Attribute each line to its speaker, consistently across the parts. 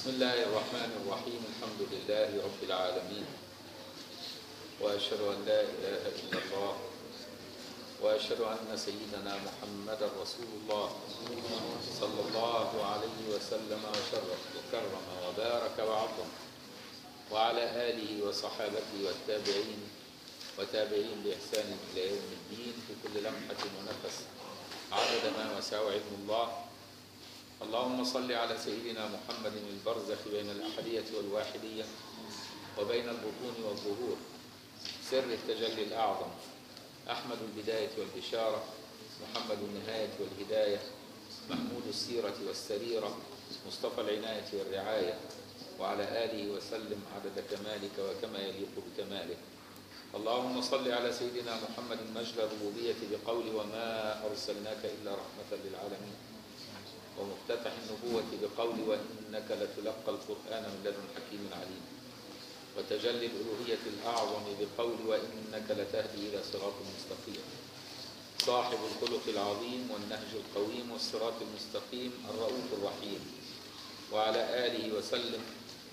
Speaker 1: بسم الله الرحمن الرحيم الحمد لله رب العالمين وأشهد أن لا إله إلا الله وأشهد أن سيدنا محمدا رسول الله صلى الله عليه وسلم وشرف وكرم وبارك وعظم وعلى آله وصحابته والتابعين وتابعين بإحسان إلى يوم الدين في كل لمحة ونفس عدد ما وسع علم الله اللهم صل على سيدنا محمد البرزخ بين الأحدية والواحدية وبين البطون والظهور سر التجلي الأعظم أحمد البداية والبشارة محمد النهاية والهداية محمود السيرة والسريرة مصطفى العناية والرعاية وعلى آله وسلم عدد كمالك وكما يليق بكمالك اللهم صل على سيدنا محمد مجد الربوبية بقول وما أرسلناك إلا رحمة للعالمين ومفتتح النبوة بقول وإنك لتلقى القرآن من لدن حكيم عليم وتجلي الألوهية الأعظم بقول وإنك لتهدي إلى صراط مستقيم صاحب الخلق العظيم والنهج القويم والصراط المستقيم الرؤوف الرحيم وعلى آله وسلم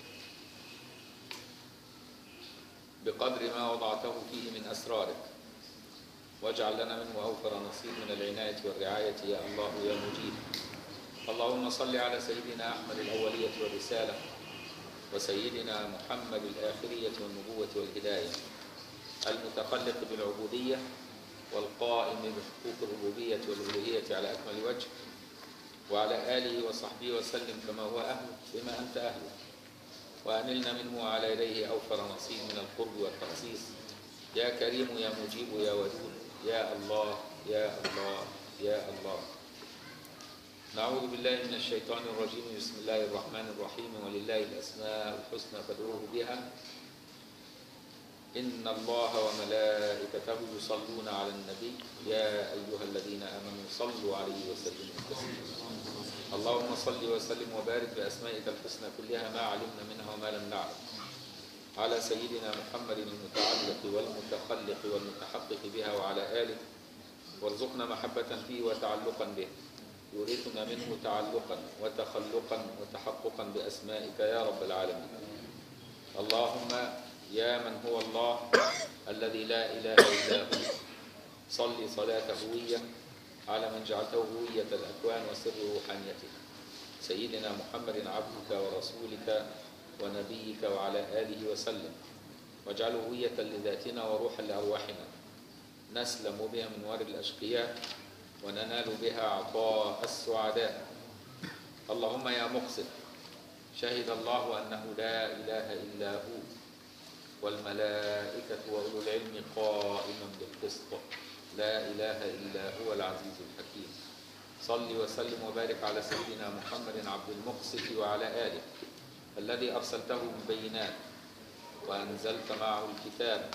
Speaker 1: بقدر ما وضعته فيه من أسرارك واجعل لنا منه أوفر نصيب من العناية والرعاية يا الله يا مجيب اللهم صل على سيدنا أحمد الأولية والرسالة وسيدنا محمد الآخرية والنبوة والهداية المتخلق بالعبودية والقائم بحقوق الربوبية والألوهية على أكمل وجه وعلى آله وصحبه وسلم كما هو أهله بما أنت أهله وأنلنا منه على يديه أوفر نصيب من القرب والتخصيص يا كريم يا مجيب يا ودود يا الله يا الله يا الله نعوذ بالله من الشيطان الرجيم بسم الله الرحمن الرحيم ولله الأسماء الحسنى فادعوه بها إن الله وملائكته يصلون على النبي يا أيها الذين آمنوا صلوا عليه وسلموا تسليما اللهم صل وسلم وبارك بأسمائك الحسنى كلها ما علمنا منها وما لم نعلم على سيدنا محمد المتعلق والمتخلق والمتحقق بها وعلى آله وارزقنا محبة فيه وتعلقا به يورثنا منه تعلقا وتخلقا وتحققا بأسمائك يا رب العالمين اللهم يا من هو الله الذي لا إله إلا هو صل صلاة هوية على من جعلته هوية الأكوان وسر روحانيتها سيدنا محمد عبدك ورسولك ونبيك وعلى آله وسلم واجعله هوية لذاتنا وروحا لأرواحنا نسلم بها من ور الأشقياء وننال بها عطاء السعداء اللهم يا مقسط شهد الله أنه لا إله إلا هو والملائكة وأولو العلم قائما بالقسط لا إله إلا هو العزيز الحكيم صل وسلم وبارك على سيدنا محمد عبد المقسط وعلى آله الذي أرسلته بالبينات وأنزلت معه الكتاب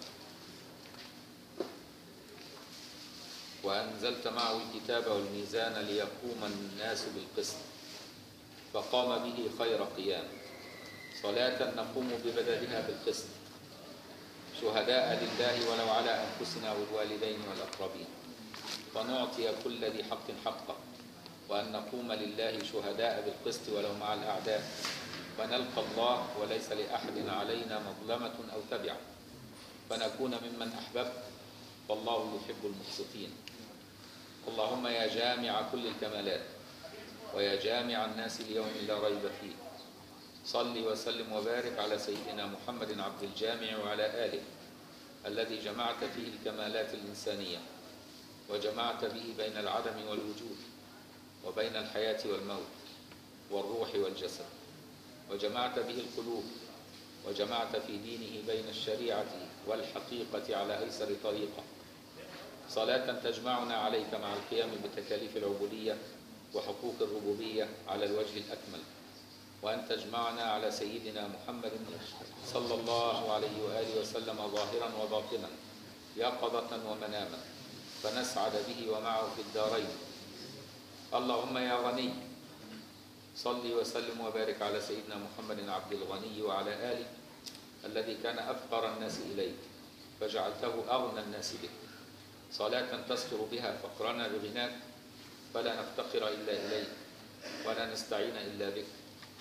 Speaker 1: وأنزلت معه الكتاب والميزان ليقوم الناس بالقسط فقام به خير قيام صلاة نقوم ببدلها بالقسط شهداء لله ولو على أنفسنا والوالدين والأقربين فنعطي كل ذي حق حقه وأن نقوم لله شهداء بالقسط ولو مع الأعداء فنلقى الله وليس لأحد علينا مظلمة أو تبعة فنكون ممن أحببت والله يحب المقسطين اللهم يا جامع كل الكمالات ويا جامع الناس اليوم لا ريب فيه صل وسلم وبارك على سيدنا محمد عبد الجامع وعلى آله الذي جمعت فيه الكمالات الإنسانية وجمعت به بين العدم والوجود وبين الحياة والموت والروح والجسد وجمعت به القلوب وجمعت في دينه بين الشريعة والحقيقة على أيسر طريقة صلاة تجمعنا عليك مع القيام بتكاليف العبودية وحقوق الربوبية على الوجه الأكمل وأن تجمعنا على سيدنا محمد صلى الله عليه وآله وسلم ظاهرا وباطنا يقظة ومناما فنسعد به ومعه في الدارين اللهم يا غني صل وسلم وبارك على سيدنا محمد عبد الغني وعلى آله الذي كان أفقر الناس إليك فجعلته أغنى الناس بك صلاة تستر بها فقرنا بغناك فلا نفتقر إلا إليك ولا نستعين إلا بك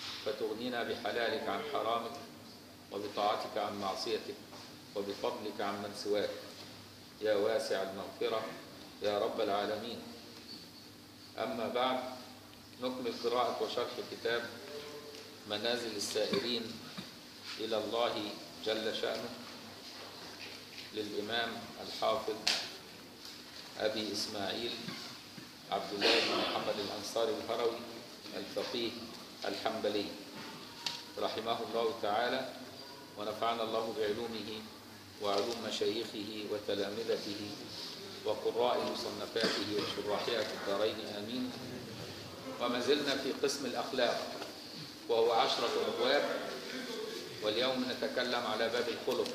Speaker 1: فتغنينا بحلالك عن حرامك وبطاعتك عن معصيتك وبفضلك عن من سواك يا واسع المغفرة يا رب العالمين أما بعد نكمل قراءة وشرح كتاب منازل السائرين إلى الله جل شأنه للإمام الحافظ أبي إسماعيل عبد الله بن محمد الأنصاري الهروي الفقيه الحنبلي رحمه الله تعالى ونفعنا الله بعلومه وعلوم مشايخه وتلامذته وقراء مصنفاته وشراحها في الدارين آمين وما زلنا في قسم الأخلاق وهو عشرة أبواب واليوم نتكلم على باب الخلق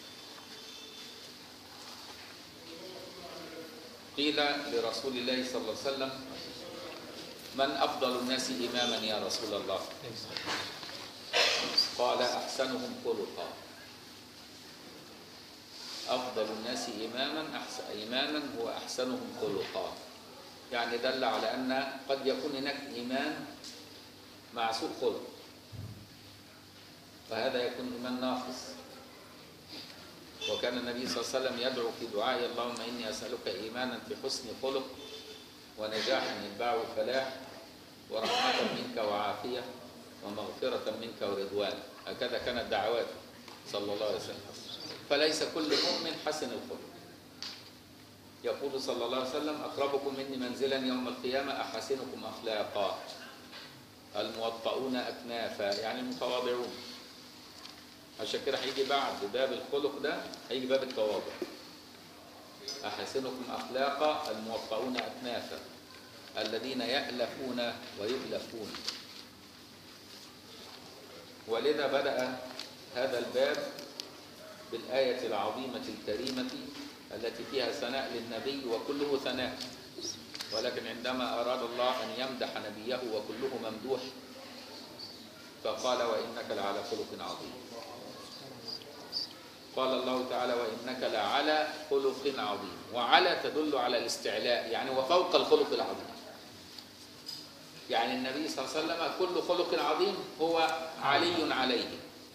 Speaker 1: قيل لرسول الله صلى الله عليه وسلم من أفضل الناس إماما يا رسول الله قال أحسنهم خلقا أفضل الناس إماما أحسن إيمانا هو أحسنهم خلقا يعني دل على أن قد يكون هناك إيمان مع سوء خلق فهذا يكون إيمان ناقص وكان النبي صلى الله عليه وسلم يدعو في دعائه اللهم إني أسألك إيمانا في حسن خلق ونجاحا يتبعه الفلاح ورحمة منك وعافية ومغفرة منك ورضوان هكذا كانت دعواته صلى الله عليه وسلم فليس كل مؤمن حسن الخلق يقول صلى الله عليه وسلم أقربكم مني منزلا يوم القيامة أحسنكم أخلاقا الموطؤون أكنافا يعني المتواضعون عشان كده هيجي بعد باب الخلق ده هيجي باب التواضع أحسنكم أخلاقا الموطؤون أكنافا الذين يألفون ويؤلفون ولذا بدأ هذا الباب بالآية العظيمة الكريمة التي فيها ثناء للنبي وكله ثناء ولكن عندما أراد الله أن يمدح نبيه وكله ممدوح فقال وإنك لعلى خلق عظيم قال الله تعالى وإنك لعلى خلق عظيم وعلى تدل على الاستعلاء يعني وفوق الخلق العظيم يعني النبي صلى الله عليه وسلم كل خلق عظيم هو علي عليه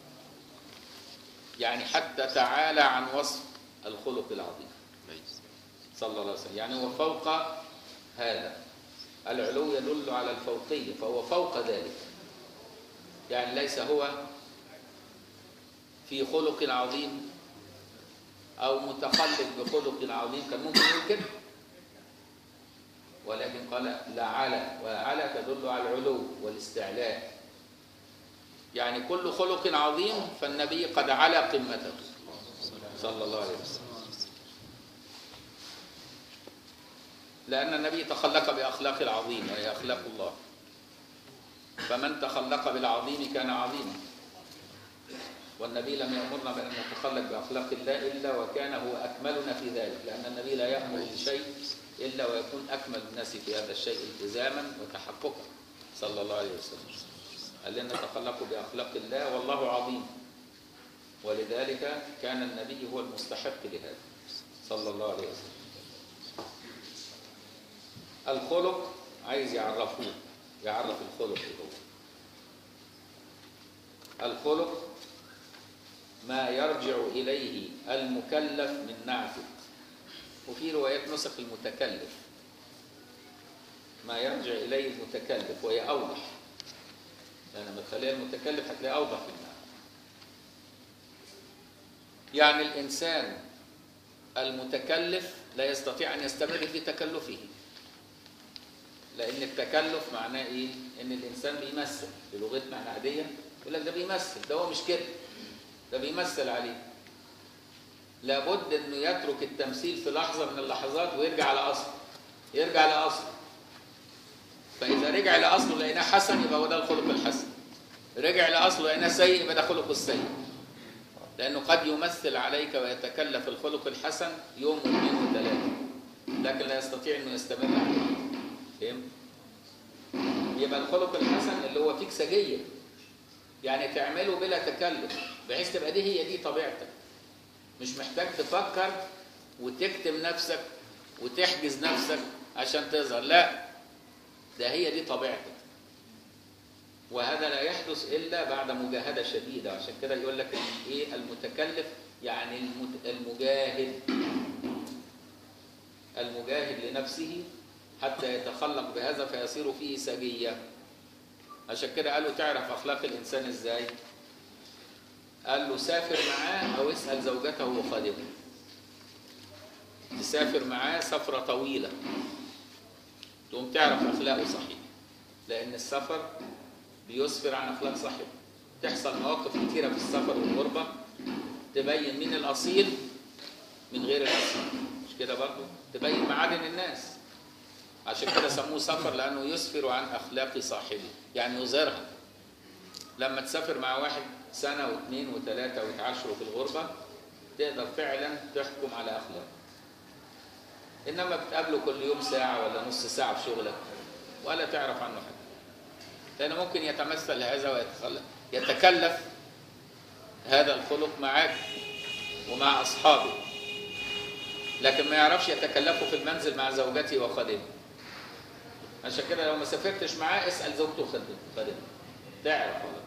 Speaker 1: يعني حتى تعالى عن وصف الخلق العظيم صلى الله عليه وسلم يعني هو فوق هذا العلو يدل على الفوقية فهو فوق ذلك يعني ليس هو في خلق عظيم أو متخلق بخلق عظيم كان ممكن يقول كده ولكن قال لعلى وعلى تدل على العلو والاستعلاء يعني كل خلق عظيم فالنبي قد علا قمته صلى الله عليه وسلم لأن النبي تخلق بأخلاق العظيم وهي أخلاق الله فمن تخلق بالعظيم كان عظيما والنبي لم يأمرنا بأن نتخلق بأخلاق الله إلا وكان هو أكملنا في ذلك لأن النبي لا يأمر بشيء إلا ويكون أكمل الناس في هذا الشيء التزاما وتحققا صلى الله عليه وسلم قال لنا تخلقوا بأخلاق الله والله عظيم ولذلك كان النبي هو المستحق لهذا صلى الله عليه وسلم الخلق عايز يعرفوه يعرف الخلق هو الخلق ما يرجع إليه المكلف من نعتق وفي روايات نسخ المتكلف ما يرجع إليه المتكلف وهي أوضح يعني لما تخليها المتكلف هتلاقي أوضح في المعنى يعني الإنسان المتكلف لا يستطيع أن يستمر في تكلفه لأن التكلف معناه إيه؟ إن الإنسان بيمثل بلغتنا العادية يقول لك ده بيمثل ده هو مش كده ده بيمثل عليه لابد انه يترك التمثيل في لحظه من اللحظات ويرجع على اصله يرجع لاصله فاذا رجع لاصله لقيناه حسن يبقى هو ده الخلق الحسن رجع لاصله لقيناه سيء يبقى ده خلقه السيء لانه قد يمثل عليك ويتكلف الخلق الحسن يوم واثنين وثلاثه لكن لا يستطيع انه يستمر عليه فهمت يبقى الخلق الحسن اللي هو فيك سجيه يعني تعمله بلا تكلف بحيث تبقى دي هي دي طبيعتك مش محتاج تفكر وتكتم نفسك وتحجز نفسك عشان تظهر لا ده هي دي طبيعتك وهذا لا يحدث الا بعد مجاهده شديده عشان كده يقول لك ايه المتكلف يعني المت- المجاهد المجاهد لنفسه حتى يتخلق بهذا فيصير فيه سجيه عشان كده قالوا تعرف اخلاق الانسان ازاي قال له سافر معاه او اسال زوجته وخادمه تسافر معاه سفره طويله تقوم تعرف اخلاقه صحيح لان السفر بيسفر عن اخلاق صاحبه تحصل مواقف كتيره في السفر والغربه تبين مين الاصيل من غير الاصيل مش كده برضه تبين معادن الناس عشان كده سموه سفر لانه يسفر عن اخلاق صاحبه يعني يظهرها لما تسافر مع واحد سنه واثنين وثلاثه وتعاشروا في الغربه تقدر فعلا تحكم على اخلاقه انما بتقابله كل يوم ساعه ولا نص ساعه في شغلك ولا تعرف عنه حاجه لانه ممكن يتمثل هذا ويتخلف يتكلف هذا الخلق معك ومع اصحابه لكن ما يعرفش يتكلفه في المنزل مع زوجته وخادمه عشان كده لو ما سافرتش معاه اسال زوجته وخادمه خادمه تعرف والله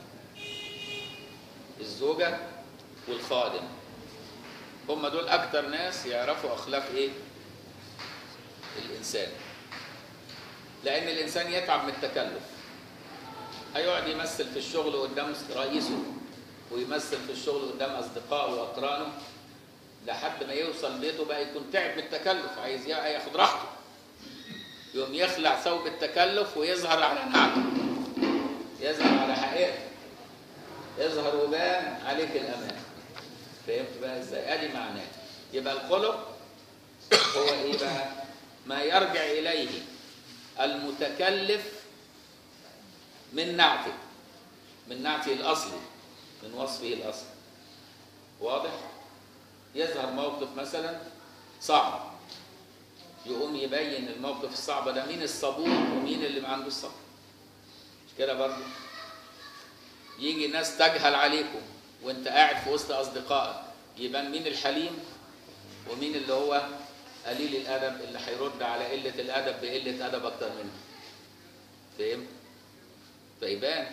Speaker 1: الزوجه والخادم هم دول اكتر ناس يعرفوا اخلاق ايه الانسان لان الانسان يتعب من التكلف هيقعد يمثل في الشغل قدام رئيسه ويمثل في الشغل قدام اصدقائه واقرانه لحد ما يوصل بيته بقى يكون تعب من التكلف عايز ياخد راحته يقوم يخلع ثوب التكلف ويظهر على نعمه يظهر على حقيقته يظهر وبان عليك الامان فهمت بقى ازاي ادي معناه يبقى الخلق هو ايه بقى ما يرجع اليه المتكلف من نعته من نعته الاصلي من وصفه الاصلي واضح يظهر موقف مثلا صعب يقوم يبين الموقف الصعب ده مين الصبور ومين اللي ما عنده الصبر مش كده برضه يجي ناس تجهل عليكم وانت قاعد في وسط اصدقائك يبان مين الحليم ومين اللي هو قليل الادب اللي هيرد على قله الادب بقله ادب اكتر منه فهمت فيبان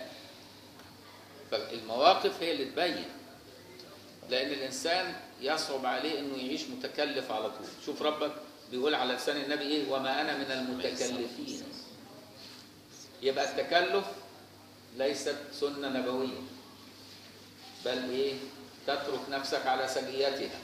Speaker 1: فالمواقف هي اللي تبين لان الانسان يصعب عليه انه يعيش متكلف على طول شوف ربك بيقول على لسان النبي ايه وما انا من المتكلفين يبقى التكلف ليست سنه نبويه بل ايه تترك نفسك على سجيتها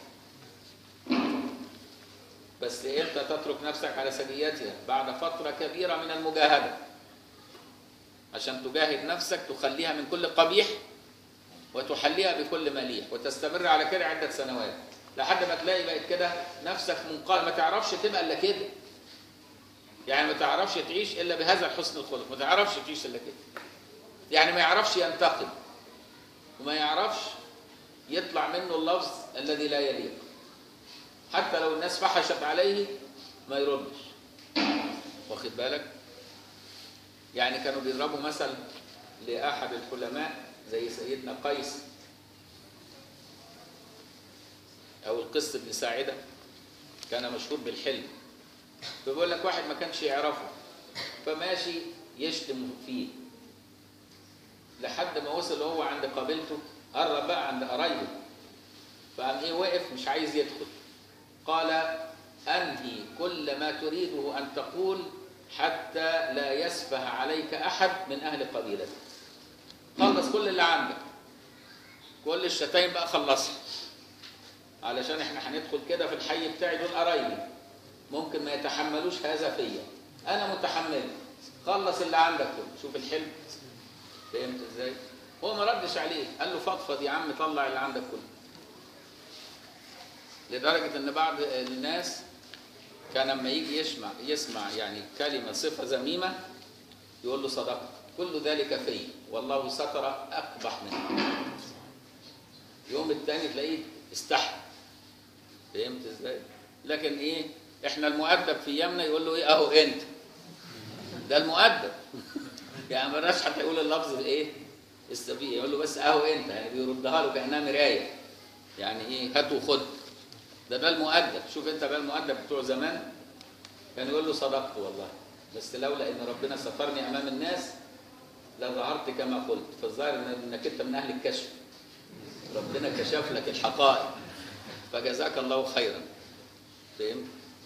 Speaker 1: بس امتى تترك نفسك على سجيتها بعد فتره كبيره من المجاهده عشان تجاهد نفسك تخليها من كل قبيح وتحليها بكل مليح وتستمر على كده عده سنوات لحد ما تلاقي بقت كده نفسك منقاد ما تعرفش تبقى الا كده يعني ما تعرفش تعيش الا بهذا الحسن الخلق ما تعرفش تعيش الا كده يعني ما يعرفش ينتقم وما يعرفش يطلع منه اللفظ الذي لا يليق حتى لو الناس فحشت عليه ما يردش واخد بالك يعني كانوا بيضربوا مثل لأحد الحلماء زي سيدنا قيس أو القس بن ساعدة كان مشهور بالحلم فبيقول لك واحد ما كانش يعرفه فماشي يشتم فيه لحد ما وصل هو عند قبيلته قرب بقى عند قرايبه فقام ايه وقف مش عايز يدخل قال انهي كل ما تريده ان تقول حتى لا يسفه عليك احد من اهل قبيلتك خلص كل اللي عندك كل الشتايم بقى خلصها علشان احنا هندخل كده في الحي بتاعي دول قرايبي ممكن ما يتحملوش هذا فيا انا متحمل خلص اللي عندك كله شوف الحلم فهمت ازاي هو ما ردش عليه قال له فضفض يا عم طلع اللي عندك كله لدرجة ان بعض الناس كان لما يجي يسمع يسمع يعني كلمة صفة ذميمة يقول له صدقت كل ذلك في والله ستر أقبح منه يوم الثاني تلاقيه استحى فهمت ازاي لكن ايه احنا المؤدب في ايامنا يقول له ايه اهو انت ده المؤدب يعني ما حتى هيقول اللفظ الايه السبيع يقول له بس اهو انت يعني بيردها له كانها مرايه يعني ايه هات وخد ده ده المؤدب شوف انت بقى المؤدب بتوع زمان كان يقول له صدقت والله بس لولا ان ربنا سترني امام الناس لظهرت كما قلت فالظاهر إن- انك انت من اهل الكشف ربنا كشف لك الحقائق فجزاك الله خيرا فهمت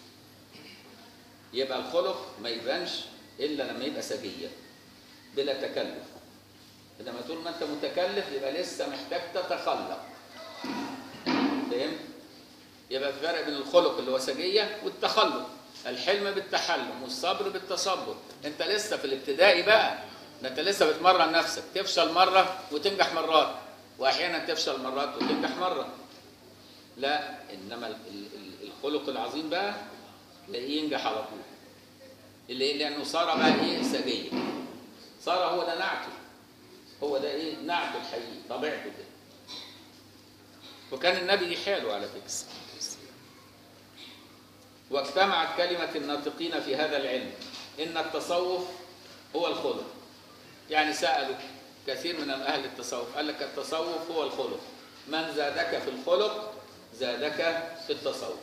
Speaker 1: يبقى الخلق ما يبانش الا لما يبقى سجيه بلا تكلف انما طول ما انت متكلف يبقى لسه محتاج تتخلق فهمت يبقى في فرق بين الخلق اللي هو سجيه والتخلق الحلم بالتحلم والصبر بالتصبر انت لسه في الابتدائي بقى ده انت لسه بتمرن نفسك تفشل مره وتنجح مرات واحيانا تفشل مرات وتنجح مره لا انما ال- ال- ال- الخلق العظيم بقى تلاقيه ينجح على طول اللي لانه صار بقى ايه سجيه صار هو ده نعته هو ده ايه نعته الحقيقي طبيعته كده وكان النبي دي حاله على فكره واجتمعت كلمة الناطقين في هذا العلم إن التصوف هو الخلق يعني سألوا كثير من أهل التصوف قال لك التصوف هو الخلق من زادك في الخلق زادك في التصوف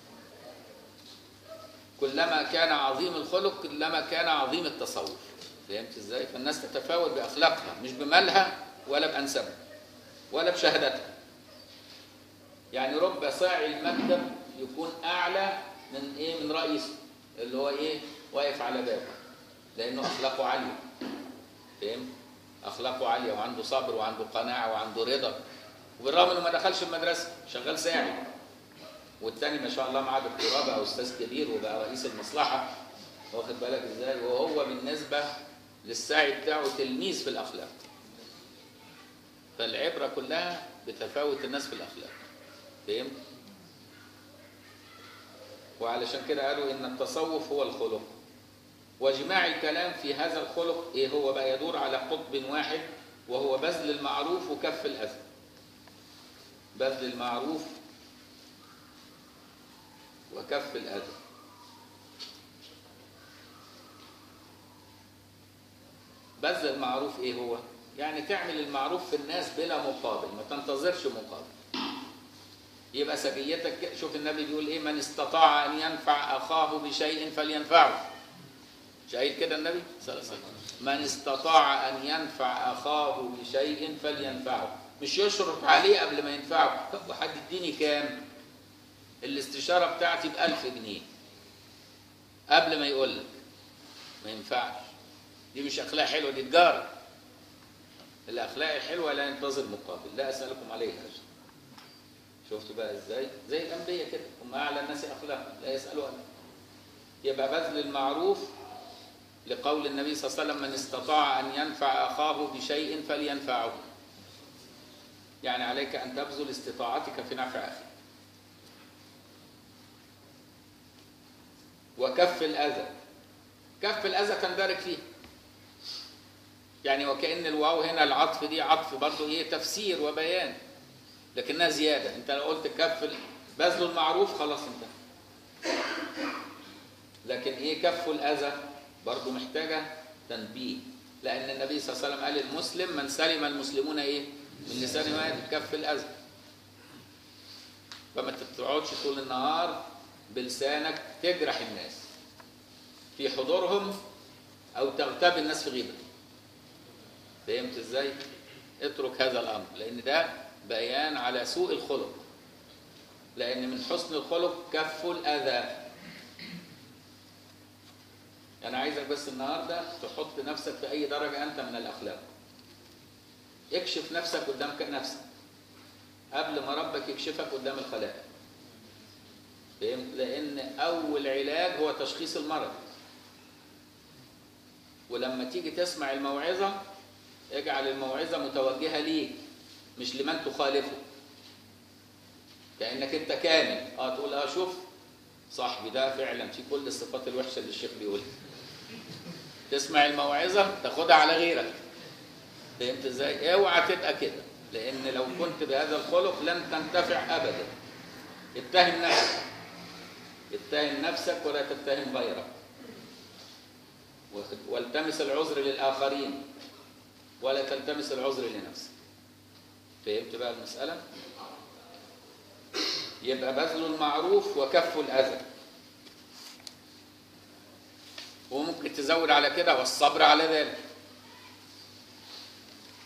Speaker 1: كلما كان عظيم الخلق كلما كان عظيم التصوف فهمت ازاي فالناس تتفاوت باخلاقها مش بمالها ولا بانسابها ولا بشهادتها يعني رب صاعي المكتب يكون اعلى من ايه من رئيسه اللي هو ايه واقف على بابه لانه اخلاقه عاليه فهمت اخلاقه عاليه وعنده صبر وعنده قناعه وعنده رضا وبالرغم انه ما دخلش المدرسه شغال ساعي والتاني ما شاء الله معاه دكتوراه بقى استاذ كبير وبقى رئيس المصلحه واخد بالك ازاي وهو بالنسبه للسعي بتاعه تلميذ في الاخلاق فالعبره كلها بتفاوت الناس في الاخلاق فهمت وعلشان كده قالوا ان التصوف هو الخلق وجماع الكلام في هذا الخلق ايه هو بقى يدور على قطب واحد وهو بذل المعروف وكف الاذى بذل المعروف وكف الاذى بذل المعروف ايه هو يعني تعمل المعروف في الناس بلا مقابل ما تنتظرش مقابل يبقى سجيتك كده- شوف النبي بيقول ايه من استطاع ان ينفع اخاه بشيء فلينفعه مش قايل كده النبي صلى الله عليه وسلم من استطاع ان ينفع اخاه بشيء فلينفعه مش يشرط عليه قبل ما ينفعه طب حد اديني كام الاستشاره بتاعتي ب 1000 جنيه قبل ما يقول لك ما ينفعش دي مش اخلاق حلوه دي تجاره الاخلاق الحلوه لا ينتظر مقابل لا اسالكم عليها اجر شفتوا بقى ازاي زي الانبياء كده هم اعلى الناس اخلاقا لا يسالوا عنه يبقى بذل المعروف لقول النبي صلى الله عليه وسلم من استطاع ان ينفع اخاه بشيء فلينفعه يعني عليك ان تبذل استطاعتك في نفع اخيك وكف الاذى كف الاذى تندرج فيه يعني وكأن الواو هنا العطف دي عطف برضه ايه تفسير وبيان لكنها زيادة انت لو قلت كف ال- بذل المعروف خلاص انت لكن ايه كف الأذى برضه محتاجة تنبيه لأن النبي صلى الله عليه وسلم قال المسلم من سلم المسلمون ايه من لسان ويد كف الأذى فما تقعدش طول النهار بلسانك تجرح الناس في حضورهم او تغتاب الناس في غيبه فهمت ازاي اترك هذا الامر لان ده بيان على سوء الخلق لان من حسن الخلق كف الاذى انا عايزك بس النهارده تحط نفسك في اي درجه انت من الاخلاق اكشف نفسك قدام نفسك قبل ما ربك يكشفك قدام الخلائق فهمت لان اول علاج هو تشخيص المرض ولما تيجي تسمع الموعظه اجعل الموعظه متوجهه ليك مش لمن تخالفه كانك انت كامل اه تقول اه شوف صاحبي ده فعلا في كل الصفات الوحشه اللي الشيخ بيقولها تسمع الموعظه تاخدها على غيرك فهمت ازاي اوعى تبقى كده لان لو كنت بهذا الخلق لن تنتفع ابدا اتهم نفسك اتهم نفسك ولا تتهم غيرك والتمس العذر للآخرين ولا تلتمس العذر لنفسك فهمت بقى المسألة يبقى بذل المعروف وكف الأذى وممكن تزود على كده والصبر على ذلك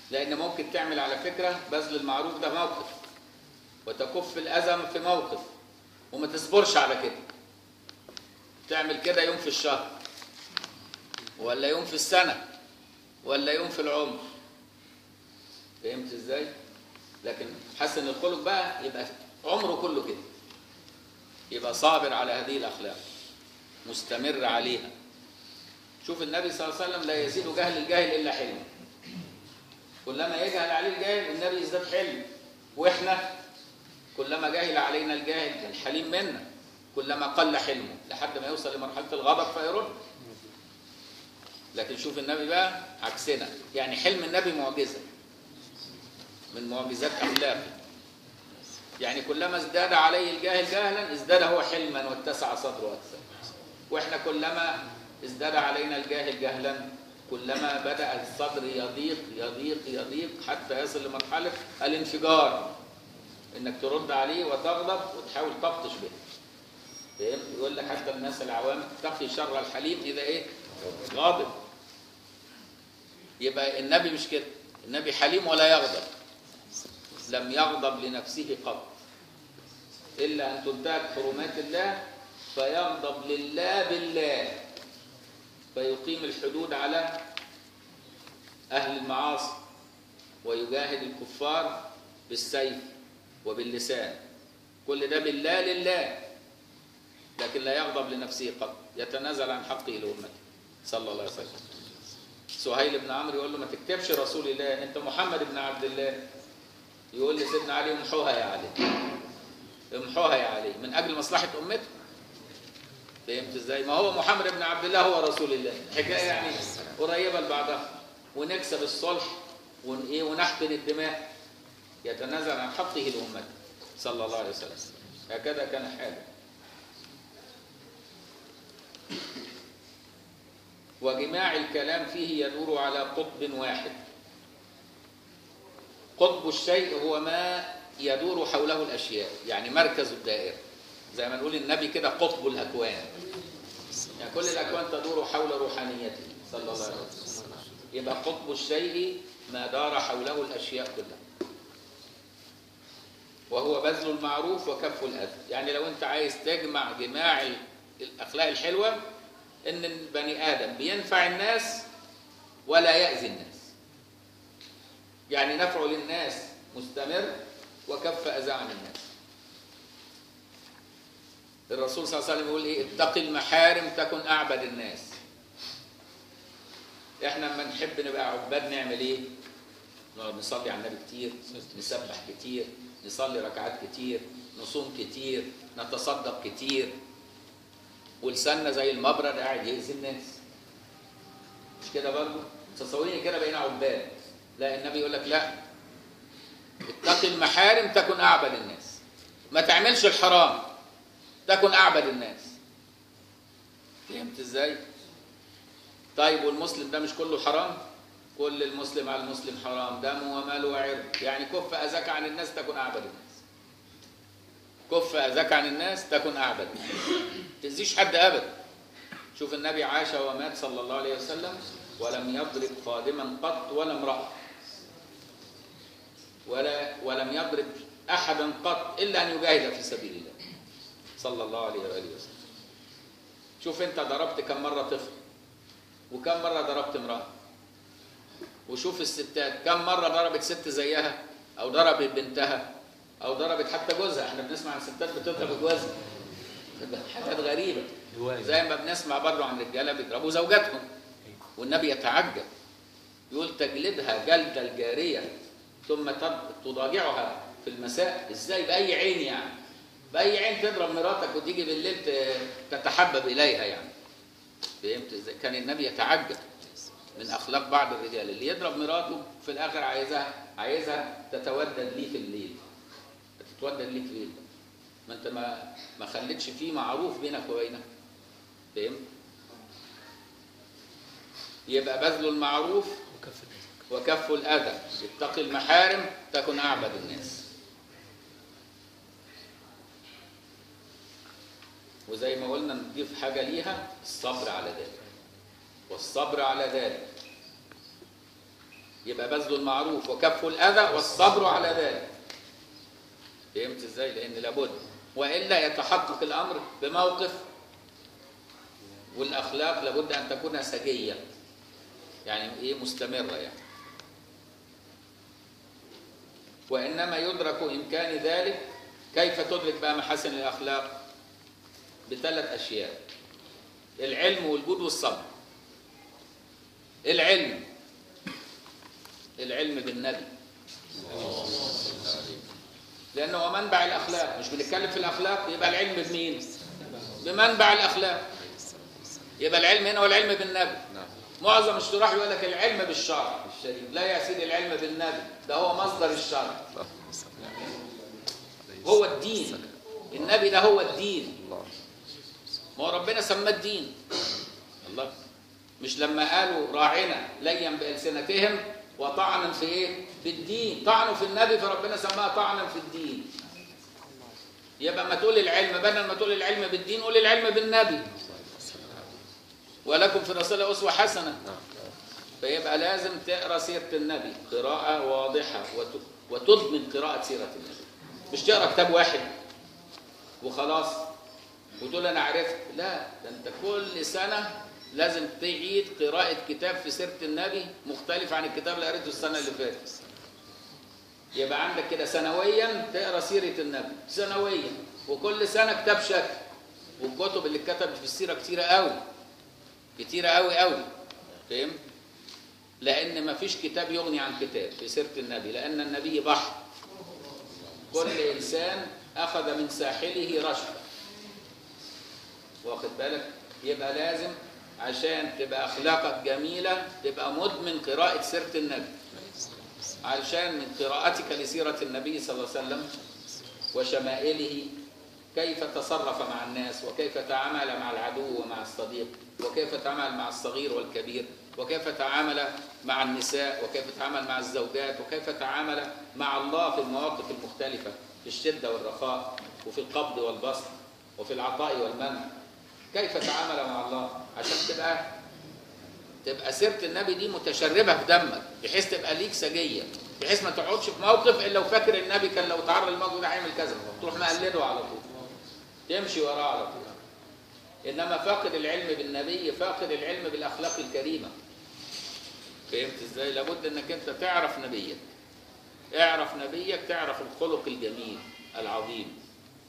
Speaker 1: لان ممكن تعمل على فكره بذل المعروف ده موقف وتكف الاذى في موقف وما تصبرش على كده تعمل كده يوم في الشهر ولا يوم في السنه ولا يوم في العمر فهمت ازاي لكن حسن الخلق بقى يبقى عمره كله كده يبقى صابر على هذه الاخلاق مستمر عليها شوف النبي صلى الله عليه وسلم لا يزيد جهل الجاهل الا حلما كلما يجهل عليه الجاهل النبي يزداد حلم واحنا كلما جهل علينا الجاهل الحليم منا كلما قل حلمه لحد ما يوصل لمرحله الغضب فيرد لكن شوف النبي بقى عكسنا يعني حلم النبي معجزه من معجزات اخلاقه يعني كلما ازداد عليه الجاهل جهلا ازداد هو حلما واتسع صدره اكثر واحنا كلما ازداد علينا الجاهل جهلا كلما بدا الصدر يضيق يضيق يضيق حتى يصل لمرحله الانفجار انك ترد عليه وتغضب وتحاول تبطش به فهمت يقول لك حتى الناس العوام تقي شر الحليم اذا ايه غاضب يبقى النبي مش كده النبي حليم ولا يغضب لم يغضب لنفسه قط الا ان تنتهك حرمات الله فيغضب لله بالله فيقيم الحدود على اهل المعاصي ويجاهد الكفار بالسيف وباللسان كل ده بالله لله لكن لا يغضب لنفسه قط يتنازل عن حقه لامته صلى الله عليه وسلم سهيل بن عمرو يقول له ما تكتبش رسول الله انت محمد بن عبد الله يقول لسيدنا علي امحوها يا علي امحوها يا علي من اجل مصلحه امته فهمت ازاي ما هو محمد بن عبد الله هو رسول الله حكايه يعني قريبه لبعضها ونكسب الصلح ون ايه ونحقن الدماء يتنازل عن حقه لامته صلى الله عليه وسلم هكذا كان حاله وجماع الكلام فيه يدور على قطب واحد قطب الشيء هو ما يدور حوله الاشياء يعني مركز الدائره زي ما نقول النبي كده قطب الاكوان يعني كل الاكوان تدور حول روحانيته صلى الله عليه وسلم يبقى قطب الشيء ما دار حوله الاشياء كلها وهو بذل المعروف وكف الاذى يعني لو انت عايز تجمع جماع الاخلاق الحلوه ان البني ادم بينفع الناس ولا ياذي الناس يعني نفعه للناس مستمر وكف اذى عن الناس الرسول صلى الله عليه وسلم يقول ايه اتق المحارم تكن اعبد الناس احنا لما نحب نبقى عباد نعمل ايه نقعد نصلي على النبي كتير نسبح كتير نصلي ركعات كتير نصوم كتير نتصدق كتير ولساننا زي المبرد قاعد يأذي الناس مش كده برضه تصورين كده بقينا عباد لا النبي يقول لك لا اتق المحارم تكن اعبد الناس ما تعملش الحرام تكن اعبد الناس فهمت ازاي طيب والمسلم ده مش كله حرام كل المسلم على المسلم حرام دمه وماله وعرض يعني كف اذاك عن الناس تكن اعبد الناس كف اذاك عن الناس تكن اعبد تأذيش حد ابدا شوف النبي عاش ومات صلى الله عليه وسلم ولم يضرب خادما قط ولا امراه ولا ولم يضرب احدا قط الا ان يجاهد في سبيل الله صلى الله عليه واله وسلم شوف انت ضربت كم مره طفل وكم مره ضربت امراه وشوف الستات كم مره ضربت ست زيها او ضربت بنتها او ضربت حتى جوزها احنا بنسمع عن ستات بتضرب جوزها حاجات غريبه زي ما بنسمع برضه عن رجاله بيضربوا زوجاتهم والنبي يتعجب يقول تجلدها جلد الجاريه ثم تضاجعها في المساء ازاي باي عين يعني باي عين تضرب مراتك وتيجي بالليل تتحبب اليها يعني فهمت ازاي كان النبي يتعجب من اخلاق بعض الرجال اللي يضرب مراته في الاخر عايزها عايزها تتودد ليه في الليل تتودد ليه في الليل ما انت ما ما خليتش فيه معروف بينك وبينها فهمت يبقى بذل المعروف وكف الاذى اتق المحارم تكن اعبد الناس وزي ما قلنا نضيف حاجه ليها الصبر على ذلك والصبر على ذلك يبقى بذل المعروف وكف الاذى والصبر على ذلك فهمت ازاي لان لابد والا يتحقق الامر بموقف والاخلاق لابد ان تكون سجيه يعني ايه مستمره يعني وانما يدرك امكان ذلك كيف تدرك بقى محاسن الاخلاق بثلاث اشياء العلم والجود والصبر العلم العلم بالنبي لانه هو منبع الاخلاق مش بنتكلم في الاخلاق يبقى العلم بمين بمنبع الاخلاق يبقى العلم هنا هو العلم بالنبي معظم الشراح يقول لك العلم بالشرع الشريف لا يا سيدي العلم بالنبي ده هو مصدر الشرع هو الدين النبي ده هو الدين ما هو ربنا سماه الدين الله مش لما قالوا راعنا ليا بألسنتهم وطعنا في ايه في الدين طعنوا في النبي فربنا سماها طعنا في الدين يبقى ما تقول العلم بدل ما تقول العلم بالدين قول العلم بالنبي ولكم في الرسول أسوة حسنة فيبقى لازم تقرا سيرة النبي قراءة واضحة وت- وتضمن قراءة سيرة النبي مش تقرا كتاب واحد وخلاص وتقول انا عرفت لا ده انت كل سنة لازم تعيد قراءة كتاب في سيرة النبي مختلف عن الكتاب اللي قريته السنة اللي فاتت يبقى عندك كده سنويا تقرا سيرة النبي سنويا وكل سنة كتاب شكل والكتب اللي اتكتبت في السيرة كتيرة قوي كتيرة قوي قوي فاهم؟ لأن ما فيش كتاب يغني عن كتاب في سيرة النبي لأن النبي بحر كل إنسان أخذ من ساحله رشفة واخد بالك يبقى لازم عشان تبقى أخلاقك جميلة تبقى مدمن قراءة سيرة النبي علشان من قراءتك لسيرة النبي صلى الله عليه وسلم وشمائله كيف تصرف مع الناس وكيف تعامل مع العدو ومع الصديق وكيف تعامل مع الصغير والكبير وكيف تعامل مع النساء وكيف تعامل مع الزوجات وكيف تعامل مع الله في المواقف المختلفة في الشدة والرخاء وفي القبض والبسط وفي العطاء والمنع كيف تعامل مع الله عشان تبقى تبقى سيرة النبي دي متشربة في دمك بحيث تبقى ليك سجية بحيث ما تقعدش في موقف الا وفاكر النبي كان لو تعرض للموقف ده هيعمل كذا تروح مقلده على طول تمشي وراه على طول انما فاقد العلم بالنبي فاقد العلم بالاخلاق الكريمه فهمت ازاي لابد انك انت تعرف نبيك اعرف نبيك تعرف الخلق الجميل العظيم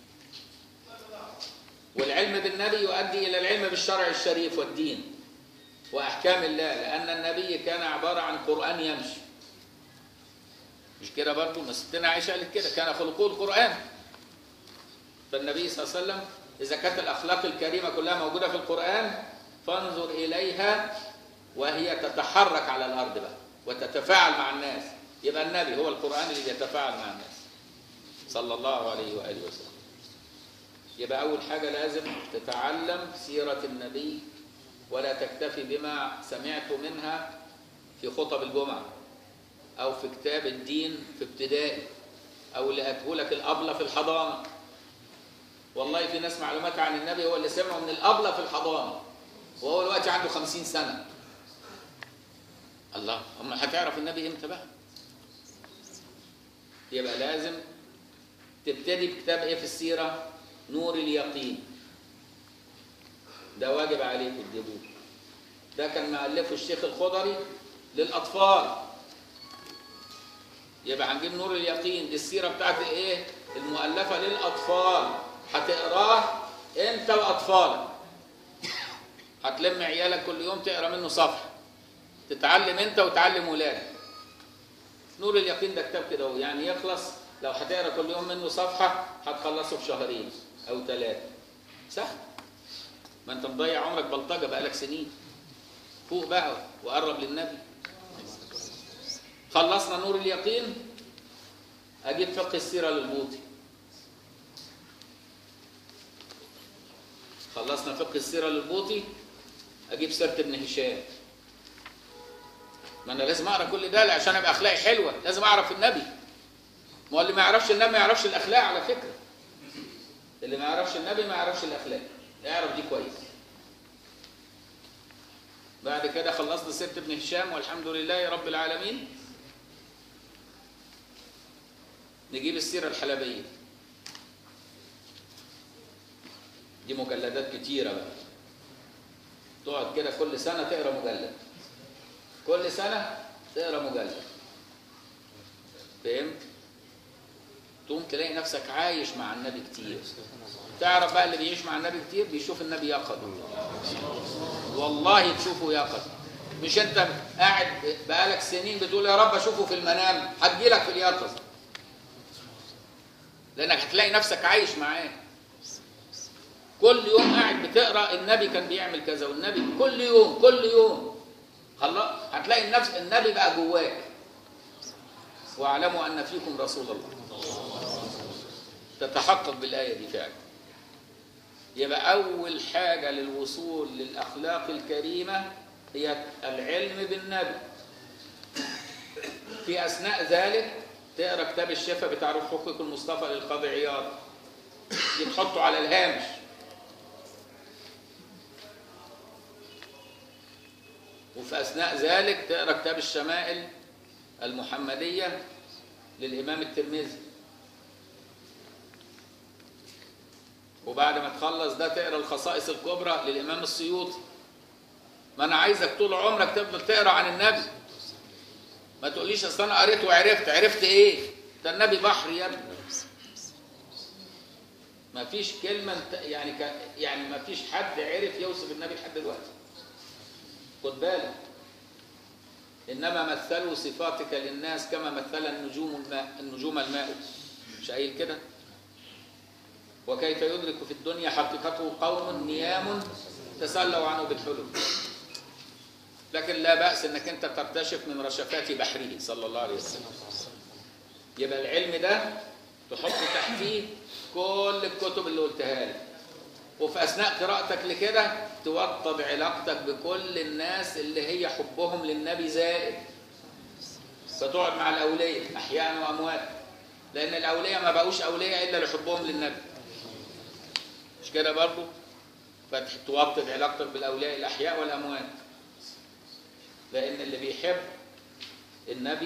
Speaker 1: والعلم بالنبي يؤدي الى العلم بالشرع الشريف والدين واحكام الله لان النبي كان عباره عن قران يمشي مش كده برضه ما ستنا عائشه قالت كده كان خلقه القران فالنبي صلى الله عليه وسلم إذا كانت الأخلاق الكريمة كلها موجودة في القرآن فانظر إليها وهي تتحرك على الأرض بقى وتتفاعل مع الناس يبقى النبي هو القرآن اللي بيتفاعل مع الناس صلى الله عليه وآله وسلم يبقى أول حاجة لازم تتعلم سيرة النبي ولا تكتفي بما سمعت منها في خطب الجمعة أو في كتاب الدين في ابتدائي أو اللي هتقولك الأبلة في الحضانة والله في ناس معلومات عن النبي هو اللي سمعه من الأبلة في الحضانة وهو دلوقتي عنده خمسين سنة الله أما هتعرف النبي إمتى بقى يبقى لازم تبتدي بكتاب إيه في السيرة نور اليقين ده واجب عليكم تجيبوه ده كان مؤلفه الشيخ الخضري للأطفال يبقى هنجيب نور اليقين دي السيرة بتاعت الايه المؤلفة للأطفال هتقراه انت واطفالك هتلم عيالك كل يوم تقرا منه صفحه تتعلم انت وتعلم ولادك نور اليقين ده كتاب كده اهو يعني يخلص لو هتقرا كل يوم منه صفحه هتخلصه في شهرين او ثلاثه سهل ما انت مضيع عمرك بلطجه بقالك سنين فوق بقى وقرب للنبي خلصنا نور اليقين اجيب فقه السيره للبوطي خلصنا فقه السيره للبوطي اجيب سيره ابن هشام ما انا لازم اقرا كل ده عشان ابقى اخلاقي حلوه لازم اعرف النبي ما هو اللي ما يعرفش النبي ما يعرفش الاخلاق على فكره اللي ما يعرفش النبي ما يعرفش الاخلاق اعرف دي كويس بعد كده خلصنا سيره ابن هشام والحمد لله رب العالمين نجيب السيره الحلبيه دي مجلدات كتيره بقى تقعد كده كل سنه تقرا مجلد كل سنه تقرا مجلد فهمت تقوم تلاقي نفسك عايش مع النبي كتير تعرف بقى اللي بيعيش مع النبي كتير بيشوف النبي يقظ والله تشوفه يقظ مش انت قاعد بقالك سنين بتقول يا رب اشوفه في المنام هتجيلك في اليقظه لانك هتلاقي نفسك عايش معاه كل يوم قاعد بتقرا النبي كان بيعمل كذا والنبي كل يوم كل يوم خلاص هتلاقي النفس النبي بقى جواك واعلموا ان فيكم رسول الله تتحقق بالايه دي فعلا يبقى اول حاجه للوصول للاخلاق الكريمه هي العلم بالنبي في اثناء ذلك تقرا كتاب الشفاء بتاع روح حقوق المصطفى للقاضي عياض دي تحطه على الهامش وفي اثناء ذلك تقرا كتاب الشمائل المحمديه للامام الترمذي وبعد ما تخلص ده تقرا الخصائص الكبرى للامام السيوطي ما انا عايزك طول عمرك تفضل تقرا عن النبي ما تقوليش اصل انا قريت وعرفت عرفت ايه ده النبي بحر يا ابني ما فيش كلمه انت يعني ك... يعني ما فيش حد عرف يوصف النبي لحد دلوقتي خد بالك انما مثلوا صفاتك للناس كما مثل النجوم الماء النجوم الماء مش قايل كده وكيف يدرك في الدنيا حقيقته قوم نيام تسلوا عنه بالحلم لكن لا بأس انك انت ترتشف من رشفات بحره صلى الله عليه وسلم يبقى العلم ده تحط تحتيه كل الكتب اللي قلتها لك وفي اثناء قراءتك لكده توطد علاقتك بكل الناس اللي هي حبهم للنبي زائد فتقعد مع الاولياء احياء واموات لان الاولياء ما بقوش اولياء الا لحبهم للنبي مش كده برضه فتوطد علاقتك بالاولياء الاحياء والاموات لان اللي بيحب النبي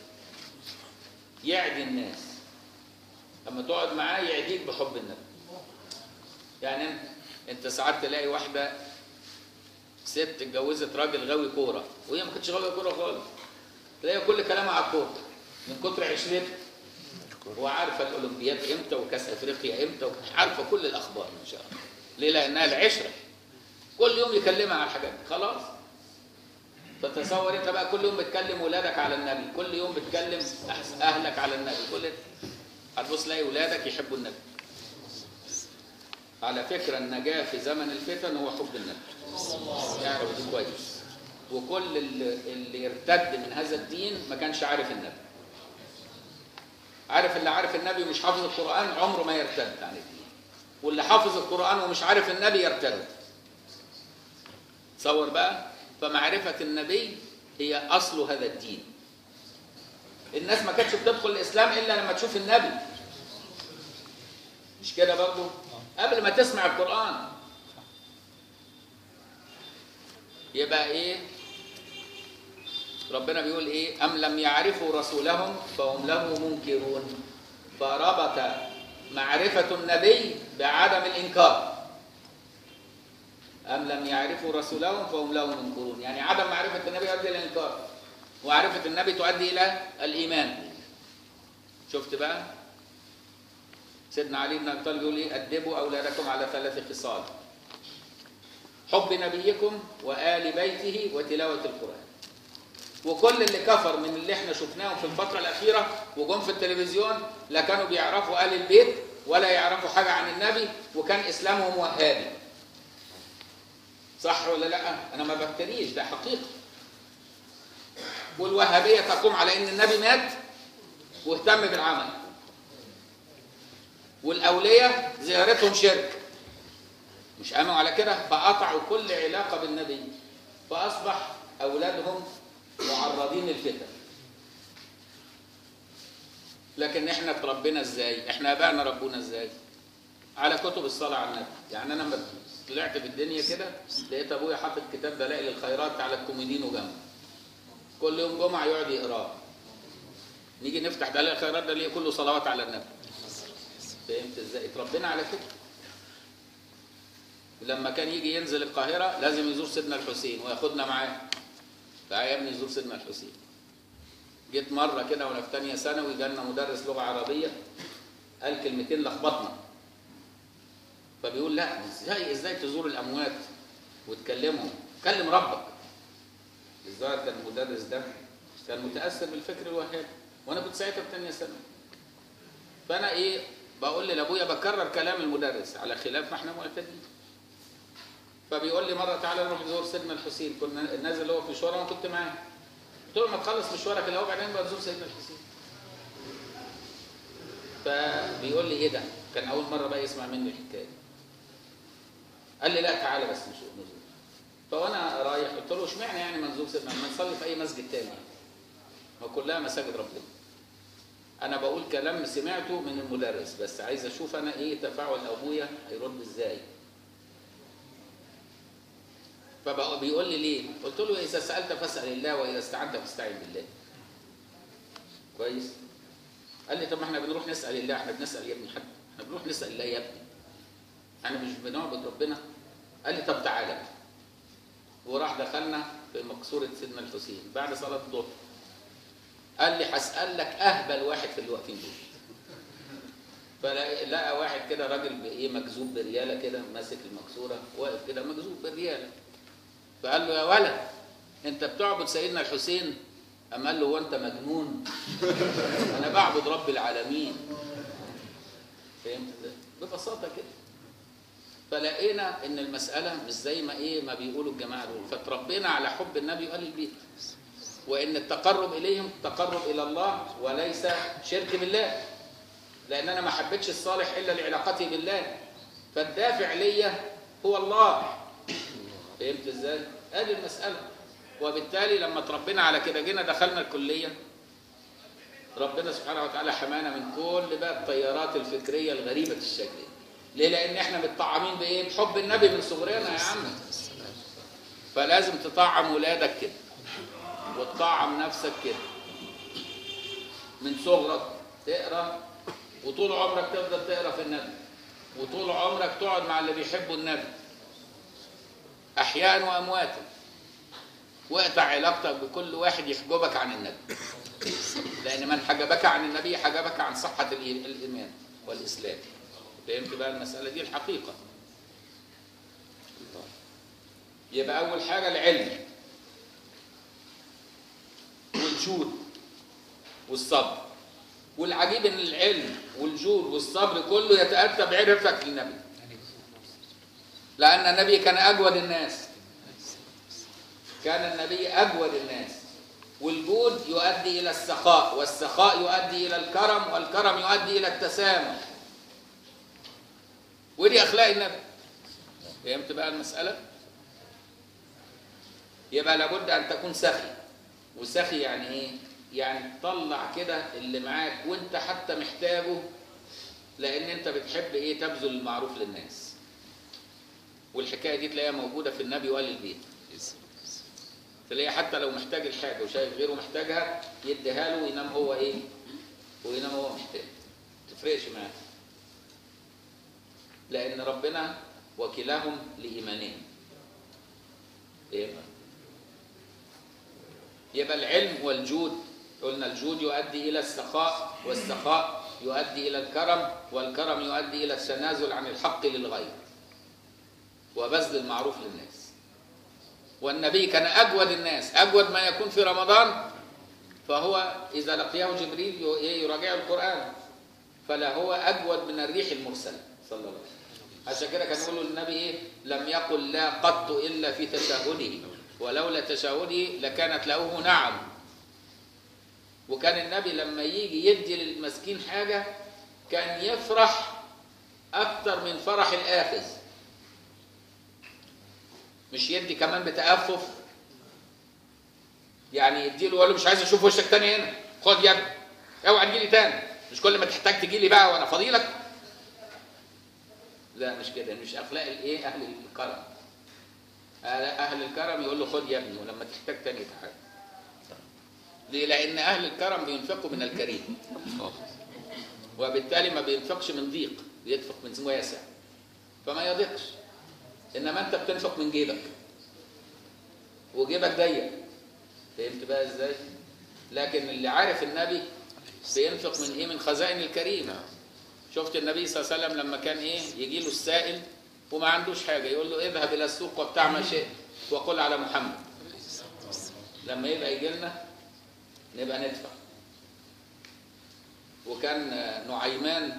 Speaker 1: يعدي الناس لما تقعد معاه يعديك بحب النبي يعني انت انت ساعات تلاقي واحده ست اتجوزت راجل غاوي كوره وهي ما كانتش غاويه كوره خالص تلاقي كل كلامها على الكوره من كتر عشرتها وعارفه الاولمبياد امتى وكاس افريقيا امتى عارفه كل الاخبار ان شاء الله ليه لانها العشره كل يوم يكلمها على الحاجات دي خلاص فتصور انت بقى كل يوم بتكلم ولادك على النبي كل يوم بتكلم اهلك على النبي كل هتبص تلاقي ولادك يحبوا النبي على فكرة النجاة في زمن الفتن هو حب النبي يعرف دي كويس وكل اللي, اللي ارتد من هذا الدين ما كانش عارف النبي عارف اللي عارف النبي ومش حافظ القرآن عمره ما يرتد عن الدين واللي حافظ القرآن ومش عارف النبي يرتد تصور بقى فمعرفة النبي هي أصل هذا الدين الناس ما كانتش بتدخل الإسلام إلا لما تشوف النبي مش كده برضه قبل ما تسمع القرآن يبقى ايه ربنا بيقول ايه ام لم يعرفوا رسولهم فهم له منكرون فربط معرفة النبي بعدم الإنكار أم لم يعرفوا رسولهم فهم له منكرون يعني عدم معرفة النبي يؤدي إلى الإنكار ومعرفة النبي تؤدي إلى الإيمان شفت بقى سيدنا علي بن ابي طالب يقول ايه ادبوا اولادكم على ثلاث خصال حب نبيكم وال بيته وتلاوه القران وكل اللي كفر من اللي احنا شفناهم في الفتره الاخيره وجم في التلفزيون لا كانوا بيعرفوا ال البيت ولا يعرفوا حاجه عن النبي وكان اسلامهم وهابي صح ولا لا انا ما بفتريش ده حقيقه والوهابيه تقوم على ان النبي مات واهتم بالعمل والأولياء زيارتهم شرك مش قاموا على كده فقطعوا كل علاقة بالنبي فأصبح أولادهم معرضين للفتن لكن احنا تربينا ازاي احنا ابائنا ربونا ازاي على كتب الصلاة على النبي يعني انا طلعت في الدنيا كده لقيت ابويا حاطط كتاب دلائل الخيرات على الكوميدينو جنبه كل يوم جمعه يقعد يقراه نيجي نفتح دلائل الخيرات ده ليه كله صلوات على النبي فهمت ازاي اتربينا على كده لما كان يجي ينزل القاهره لازم يزور سيدنا الحسين وياخدنا معاه تعالى يا ابني يزور سيدنا الحسين جيت مره كده وانا في ثانيه ثانوي جالنا مدرس لغه عربيه قال كلمتين لخبطنا فبيقول لا ازاي ازاي تزور الاموات وتكلمهم كلم ربك الظاهر كان المدرس ده كان متاثر بالفكر الوهابي وانا كنت ساعتها في ثانيه ثانوي فانا ايه بقول لابويا بكرر كلام المدرس على خلاف ما احنا معتادين فبيقول لي مره تعالى نروح نزور سيدنا الحسين كنا نازل هو في مشوار وانا كنت معاه قلت له ما تخلص مشوارك الاول بعدين بقى تزور سيدنا الحسين فبيقول لي ايه ده كان اول مره بقى يسمع مني الحكايه قال لي لا تعالى بس نشوف نزور فوانا رايح قلت له اشمعنى يعني ما نزور سيدنا ما نصلي في اي مسجد تاني ما كلها مساجد ربنا انا بقول كلام سمعته من المدرس بس عايز اشوف انا ايه تفاعل ابويا هيرد ازاي فبقى بيقول لي ليه قلت له اذا سالت فاسال الله واذا استعنت فاستعن بالله كويس قال لي طب ما احنا بنروح نسال الله احنا بنسال يا ابني حد احنا بنروح نسال الله يا ابني احنا مش بنعبد ربنا قال لي طب تعالى وراح دخلنا في مقصوره سيدنا الحسين بعد صلاه الظهر قال لي هسال لك اهبل واحد في الوقتين دول فلقى واحد كده راجل بايه مجذوب برياله كده ماسك المكسوره واقف كده مجذوب برياله فقال له يا ولد انت بتعبد سيدنا الحسين أم قال له هو انت مجنون انا بعبد رب العالمين فهمت ازاي ببساطه كده فلقينا ان المساله مش زي ما ايه ما بيقولوا الجماعه دول فتربينا على حب النبي وقال البيت وان التقرب اليهم تقرب الى الله وليس شرك بالله لان انا ما حبيتش الصالح الا لعلاقتي بالله فالدافع ليا هو الله فهمت ازاي ادي المساله وبالتالي لما تربينا على كده جينا دخلنا الكليه ربنا سبحانه وتعالى حمانا من كل بقى التيارات الفكريه الغريبه الشكل ليه لان احنا متطعمين بايه بحب النبي من صغرنا يا عم فلازم تطعم ولادك كده وتطعم نفسك كده من صغرك تقرا وطول عمرك تفضل تقرا في النبي وطول عمرك تقعد مع اللي بيحبوا النبي احياء وامواتا واقطع علاقتك بكل واحد يحجبك عن النبي لان من حجبك عن النبي حجبك عن صحه الايمان والاسلام فهمت بقى المساله دي الحقيقه يبقى اول حاجه العلم والجود والصبر والعجيب ان العلم والجود والصبر كله يتاتى بعرفك للنبي لان النبي كان اجود الناس كان النبي اجود الناس والجود يؤدي الى السخاء والسخاء يؤدي الى الكرم والكرم يؤدي الى التسامح ودي اخلاق النبي فهمت بقى المساله يبقى لابد ان تكون سخي وسخي يعني ايه يعني تطلع كده اللي معاك وانت حتى محتاجه لان انت بتحب ايه تبذل المعروف للناس والحكايه دي تلاقيها موجوده في النبي وآل البيت تلاقيه حتى لو محتاج الحاجه وشايف غيره محتاجها يديها له وينام هو ايه وينام هو محتاج تفرقش معاه لان ربنا وكلاهم لايمانهم ايه يبقى العلم والجود قلنا الجود يؤدي الى السخاء والسخاء يؤدي الى الكرم والكرم يؤدي الى التنازل عن الحق للغير وبذل المعروف للناس والنبي كان اجود الناس اجود ما يكون في رمضان فهو اذا لقيه جبريل يراجع القران فلا هو اجود من الريح المرسله صلى الله عليه وسلم عشان كده كان يقول النبي ايه لم يقل لا قط الا في تشهده ولولا تشهده لكانت له نعم وكان النبي لما يجي يدي للمسكين حاجه كان يفرح اكتر من فرح الاخذ مش يدي كمان بتأفف يعني يدي له له مش عايز اشوف وشك تاني هنا خد يا ابني اوعى تجي لي تاني مش كل ما تحتاج تجي لي بقى وانا فضيلك لا مش كده مش اخلاق الايه اهل الكرم أهل- اهل الكرم يقول له خد يا ابني ولما تحتاج تاني تعال ليه لان اهل الكرم بينفقوا من الكريم وبالتالي ما بينفقش من ضيق بينفق من واسع فما يضيقش انما انت بتنفق من جيبك وجيبك ضيق فهمت بقى ازاي لكن اللي عارف النبي بينفق من ايه من خزائن الكريم شفت النبي صلى الله عليه وسلم لما كان ايه يجي له السائل وما عندوش حاجه يقول له اذهب الى السوق وابتاع ما شئت وقل على محمد لما يبقى يجي لنا نبقى ندفع وكان نعيمان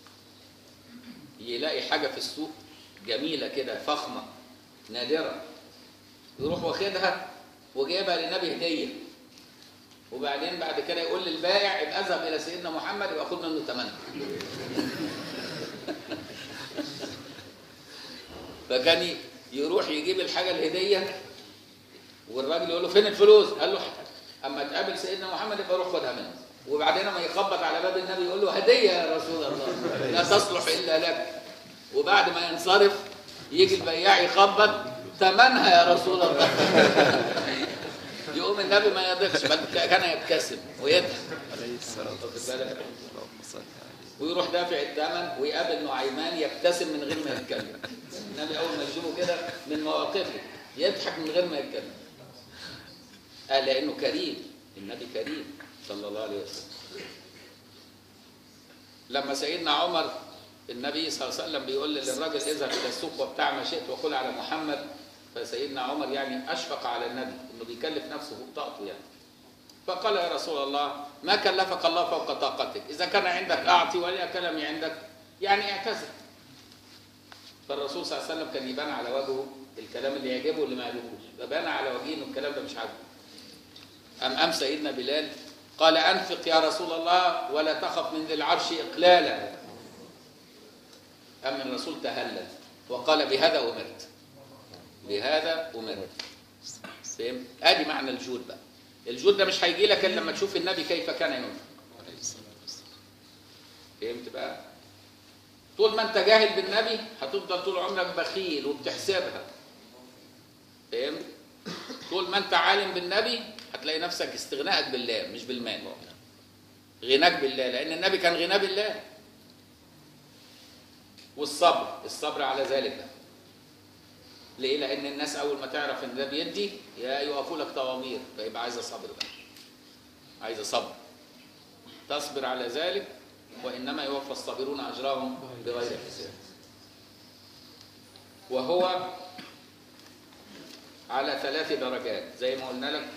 Speaker 1: يلاقي حاجه في السوق جميله كده فخمه نادره يروح واخدها وجايبها للنبي هديه وبعدين بعد كده يقول للبائع ابقى اذهب الى سيدنا محمد يبقى خد منه ثمنها فكان ي- يروح يجيب الحاجه الهديه والراجل يقول له فين الفلوس؟ قال له اما تقابل سيدنا محمد يبقى روح خدها منه وبعدين لما يخبط على باب النبي يقول له هديه يا رسول الله لا تصلح الا لك وبعد ما ينصرف يجي البياع يخبط ثمنها يا رسول الله يقوم النبي ما يضيقش بل كان يبتسم ويضحك
Speaker 2: عليه الصلاة
Speaker 1: واخد
Speaker 2: والسلام
Speaker 1: بالك؟
Speaker 2: اللهم صل عليه
Speaker 1: ويروح دافع الثمن ويقابل نعيمان يبتسم من غير ما يتكلم النبي اول ما يشوفه كده من مواقفه يضحك من غير ما يتكلم قال لانه كريم النبي كريم صلى الله عليه وسلم لما سيدنا عمر النبي صلى الله عليه وسلم بيقول للراجل اذهب الى السوق وابتاع ما شئت وقل على محمد فسيدنا عمر يعني اشفق على النبي انه بيكلف نفسه فوق طاقته يعني فقال يا رسول الله ما كلفك الله فوق طاقتك إذا كان عندك أعطي ولا كلام عندك يعني اعتذر فالرسول صلى الله عليه وسلم كان يبان على وجهه الكلام اللي يعجبه واللي ما يعجبوش فبان على وجهه إنه الكلام ده مش عاجبه أم أم سيدنا بلال قال أنفق يا رسول الله ولا تخف من ذي العرش إقلالا أم الرسول تهلل وقال بهذا أمرت بهذا أمرت فهمت؟ ادي معنى الجود بقى الجود ده مش هيجي لك الا لما تشوف النبي كيف كان ينفق
Speaker 2: عليه الصلاة والسلام
Speaker 1: فهمت بقى طول ما انت جاهل بالنبي هتفضل طول عمرك بخيل وبتحسبها فهمت طول ما انت عالم بالنبي هتلاقي نفسك استغنائك بالله مش بالمال غناك بالله لان النبي كان غناه بالله والصبر الصبر على ذلك بقى ليه؟ لأن الناس أول ما تعرف إن ده بيدي يا يقفوا لك طوامير فيبقى عايزة صبر بقى. عايزة صبر. تصبر على ذلك وإنما يوفى الصابرون أجرهم بغير حساب. وهو على ثلاث درجات زي ما قلنا لك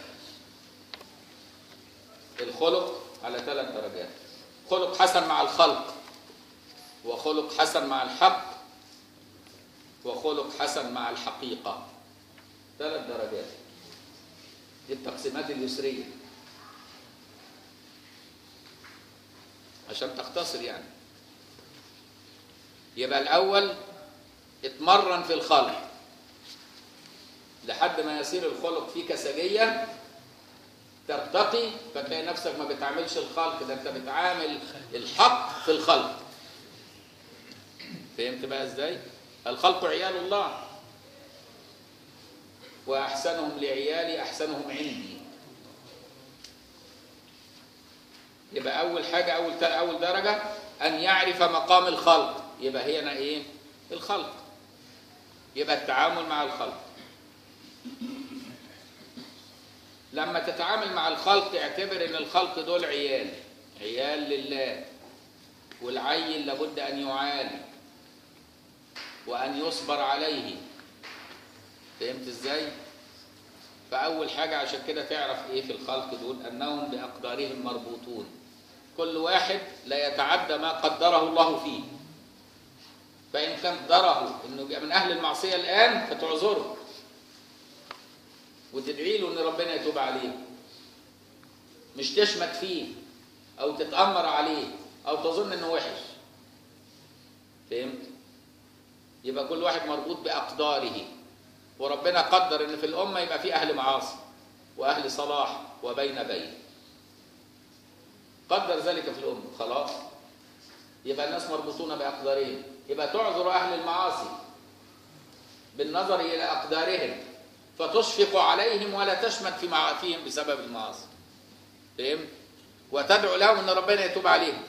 Speaker 1: الخلق على ثلاث درجات. خلق حسن مع الخلق وخلق حسن مع الحق وخلق حسن مع الحقيقة ثلاث درجات دي التقسيمات اليسرية عشان تختصر يعني يبقى الأول اتمرن في الخلق لحد ما يصير الخلق فيك سجية ترتقي فتلاقي نفسك ما بتعاملش الخلق ده انت بتعامل الحق في الخلق فهمت بقى ازاي؟ الخلق عيال الله واحسنهم لعيالي احسنهم عندي يبقى اول حاجه اول اول درجه ان يعرف مقام الخلق يبقى هي أنا ايه الخلق يبقى التعامل مع الخلق لما تتعامل مع الخلق اعتبر ان الخلق دول عيال عيال لله والعيل لابد ان يعالي وأن يصبر عليه فهمت ازاي؟ فأول حاجة عشان كده تعرف إيه في الخلق دول أنهم بأقدارهم مربوطون كل واحد لا يتعدى ما قدره الله فيه فإن قدره إنه يبقى من أهل المعصية الآن فتعذره وتدعي له إن ربنا يتوب عليه مش تشمت فيه أو تتأمر عليه أو تظن إنه وحش فهمت؟ يبقى كل واحد مربوط بأقداره وربنا قدر ان في الأمة يبقى في أهل معاصي وأهل صلاح وبين بين قدر ذلك في الأمة خلاص يبقى الناس مربوطون بأقدارهم يبقى تعذر اهل المعاصي بالنظر الى اقدارهم فتشفق عليهم ولا تشمت في مع- فيهم بسبب المعاصي فهمت وتدعو لهم ان ربنا يتوب عليهم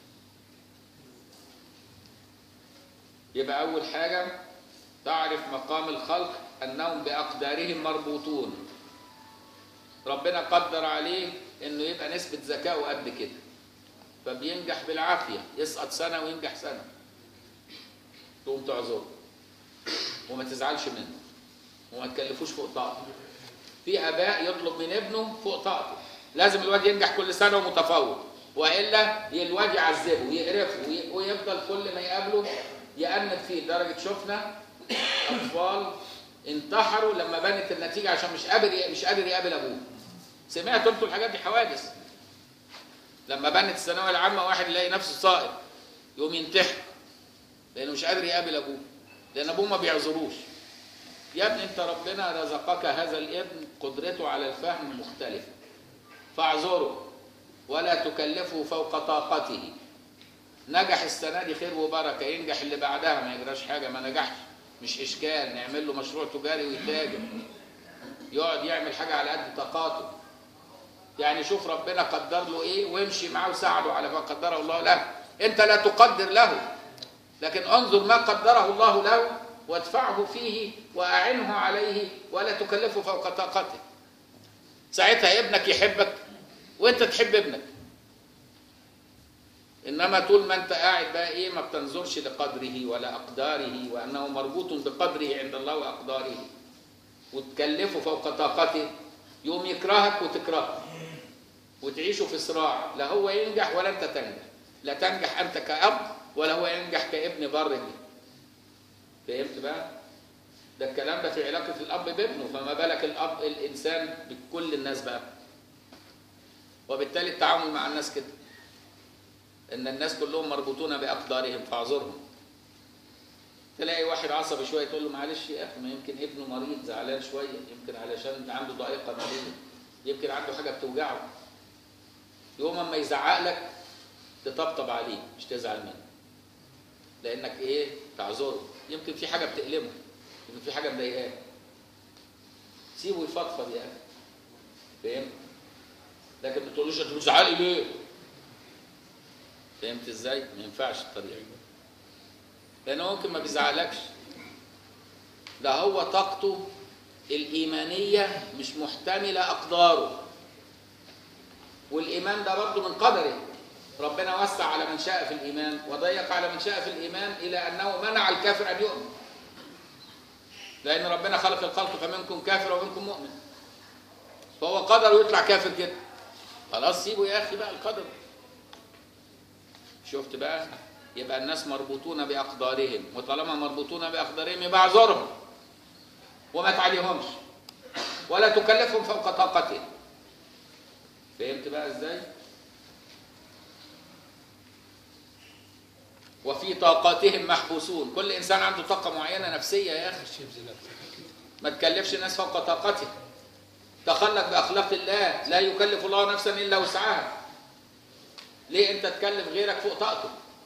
Speaker 1: يبقى اول حاجه تعرف مقام الخلق انهم باقدارهم مربوطون ربنا قدر عليه انه يبقى نسبه ذكائه قد كده فبينجح بالعافيه يسقط سنه وينجح سنه تقوم تعذره وما تزعلش منه وما تكلفوش فوق طاقته في اباء يطلب من ابنه فوق طاقته لازم الواد ينجح كل سنه ومتفوق والا الواد يعذبه ويقرفه وي- ويفضل كل ما يقابله يأنب فيه لدرجه شفنا اطفال انتحروا لما بانت النتيجه عشان مش قادر مش قادر يقابل ابوه سمعتوا انتوا الحاجات دي حوادث لما بانت الثانويه العامه واحد يلاقي نفسه سائق يقوم ينتحر لانه مش قادر يقابل ابوه لان ابوه ما بيعذروش يا ابني انت ربنا رزقك هذا الابن قدرته على الفهم مختلفه فاعذره ولا تكلفه فوق طاقته نجح السنه دي خير وبركه ينجح اللي بعدها ما يجراش حاجه ما نجحش مش اشكال نعمل له مشروع تجاري ويتاجر يقعد يعمل حاجه على قد طاقاته يعني شوف ربنا قدر له ايه وامشي معاه وساعده على ما قدره الله له انت لا تقدر له لكن انظر ما قدره الله له وادفعه فيه واعنه عليه ولا تكلفه فوق طاقته ساعتها ابنك يحبك وانت تحب ابنك انما طول ما انت قاعد بقى ايه ما بتنظرش لقدره ولا اقداره وانه مربوط بقدره عند الله واقداره وتكلفه فوق طاقته يقوم يكرهك وتكرهه وتعيشوا في صراع لا هو ينجح ولا انت تنجح لا تنجح انت كأب ولا هو ينجح كابن بر بيه فهمت بقى ده الكلام ده في علاقة الأب بابنه فما بالك الأب الإنسان بكل الناس بقى وبالتالي التعامل مع الناس كده إن الناس كلهم مربوطون بأقدارهم فاعذرهم تلاقي واحد عصبي شويه تقول له معلش يا اخي ما يمكن ابنه مريض زعلان شويه يمكن علشان عنده ضائقه ماليه يمكن عنده حاجه بتوجعه يوم اما يزعق لك تطبطب عليه مش تزعل منه لانك ايه تعذره يمكن في حاجه بتألمه يمكن في حاجه مضايقاه سيبه يفضفض يا اخي فهمت لكن ما تقولوش انت بتزعلي ليه فهمت ازاي ما ينفعش الطريقه دي لانه ممكن ما بيزعلكش ده هو طاقته الايمانيه مش محتمله اقداره والايمان ده برضه من قدره ربنا وسع على من شاء في الايمان وضيق على من شاء في الايمان الى انه منع الكافر ان يؤمن لان ربنا خلق الخلق فمنكم كافر ومنكم مؤمن فهو قدر يطلع كافر كده خلاص سيبه يا اخي بقى القدر شفت بقى يبقى الناس مربوطون باقدارهم وطالما مربوطون باقدارهم يبقى اعذرهم وما تعليهمش ولا تكلفهم فوق طاقتهم فهمت بقى ازاي وفي طاقاتهم محبوسون كل انسان عنده طاقه معينه نفسيه يا اخي ما تكلفش الناس فوق طاقته تخلق باخلاق الله لا يكلف الله نفسا الا وسعها ليه انت تكلف غيرك فوق طاقته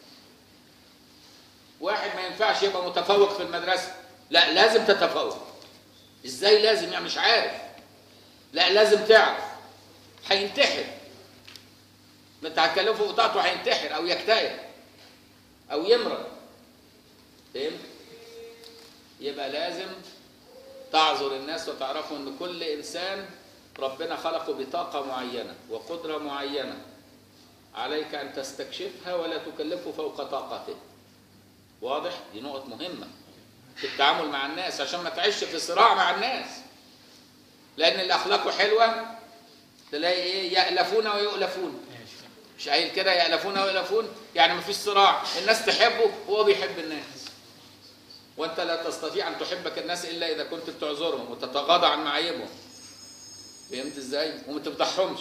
Speaker 1: واحد ما ينفعش يبقى متفوق في المدرسه لا لازم تتفوق ازاي لازم يعني مش عارف لا لازم تعرف هينتحر ما انت هتكلفه فوق طاقته هينتحر او يكتئب او يمرض فهمت يبقى لازم تعذر الناس وتعرفوا ان كل انسان ربنا خلقه بطاقه معينه وقدره معينه عليك ان تستكشفها ولا تكلفه فوق طاقته واضح دي نقط مهمه في التعامل مع الناس عشان ما تعيش في صراع مع الناس لان اللي اخلاقه حلوه تلاقي ايه يالفون ويؤلفون مش قايل كده يالفون ويؤلفون يعني ما فيش صراع الناس تحبه وهو بيحب الناس وانت لا تستطيع ان تحبك الناس الا اذا كنت بتعذرهم وتتغاضى عن معايبهم فهمت ازاي وما تفضحهمش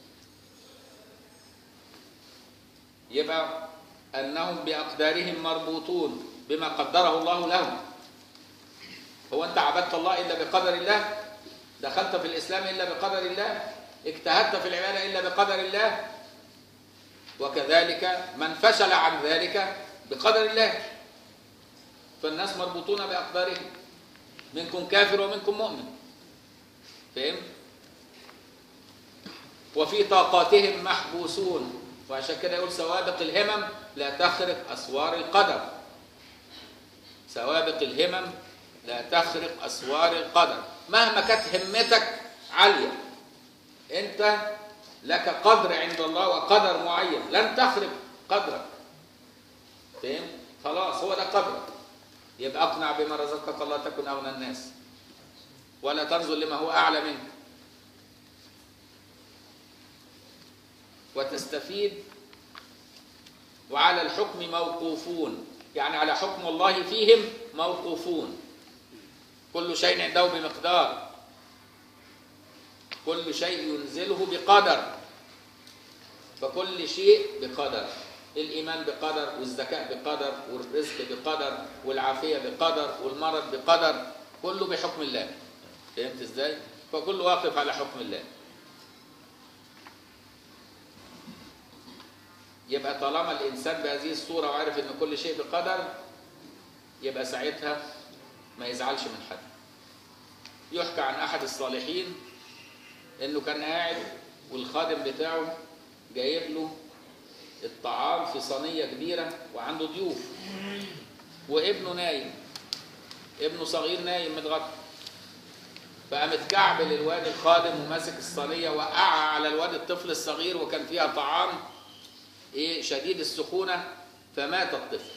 Speaker 1: يبقى انهم باقدارهم مربوطون بما قدره الله لهم هو انت عبدت الله الا بقدر الله دخلت في الاسلام الا بقدر الله اجتهدت في العباده الا بقدر الله وكذلك من فشل عن ذلك بقدر الله فالناس مربوطون بأقدارهم منكم كافر ومنكم مؤمن فهم؟ وفي طاقاتهم محبوسون وعشان كده يقول سوابق الهمم لا تخرق أسوار القدر سوابق الهمم لا تخرق أسوار القدر مهما كانت همتك عالية أنت لك قدر عند الله وقدر معين لن تخرق قدرك فهم؟ خلاص هو ده قدرك يبقى اقنع بما رزقك الله تكن اغنى الناس ولا تنظر لما هو اعلى منك وتستفيد وعلى الحكم موقوفون يعني على حكم الله فيهم موقوفون كل شيء عنده بمقدار كل شيء ينزله بقدر فكل شيء بقدر الإيمان بقدر والزكاة بقدر والرزق بقدر والعافية بقدر والمرض بقدر كله بحكم الله فهمت ازاي؟ فكله واقف على حكم الله يبقى طالما الإنسان بهذه الصورة وعارف إن كل شيء بقدر يبقى ساعتها ما يزعلش من حد يحكى عن أحد الصالحين إنه كان قاعد والخادم بتاعه جايب له الطعام في صينية كبيرة وعنده ضيوف وابنه نايم ابنه صغير نايم متغطى فقام اتكعبل الواد الخادم وماسك الصينية وقعها على الواد الطفل الصغير وكان فيها طعام ايه شديد السخونة فمات الطفل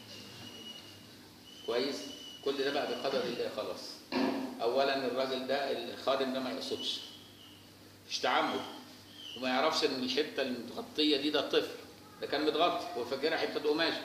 Speaker 1: كويس كل ده بقى بقدر الله خلاص اولا الراجل ده الخادم ده ما يقصدش مش تعمد وما يعرفش ان الحته المتغطيه دي ده طفل ده كان متغطي هو فاكرها حته قماشه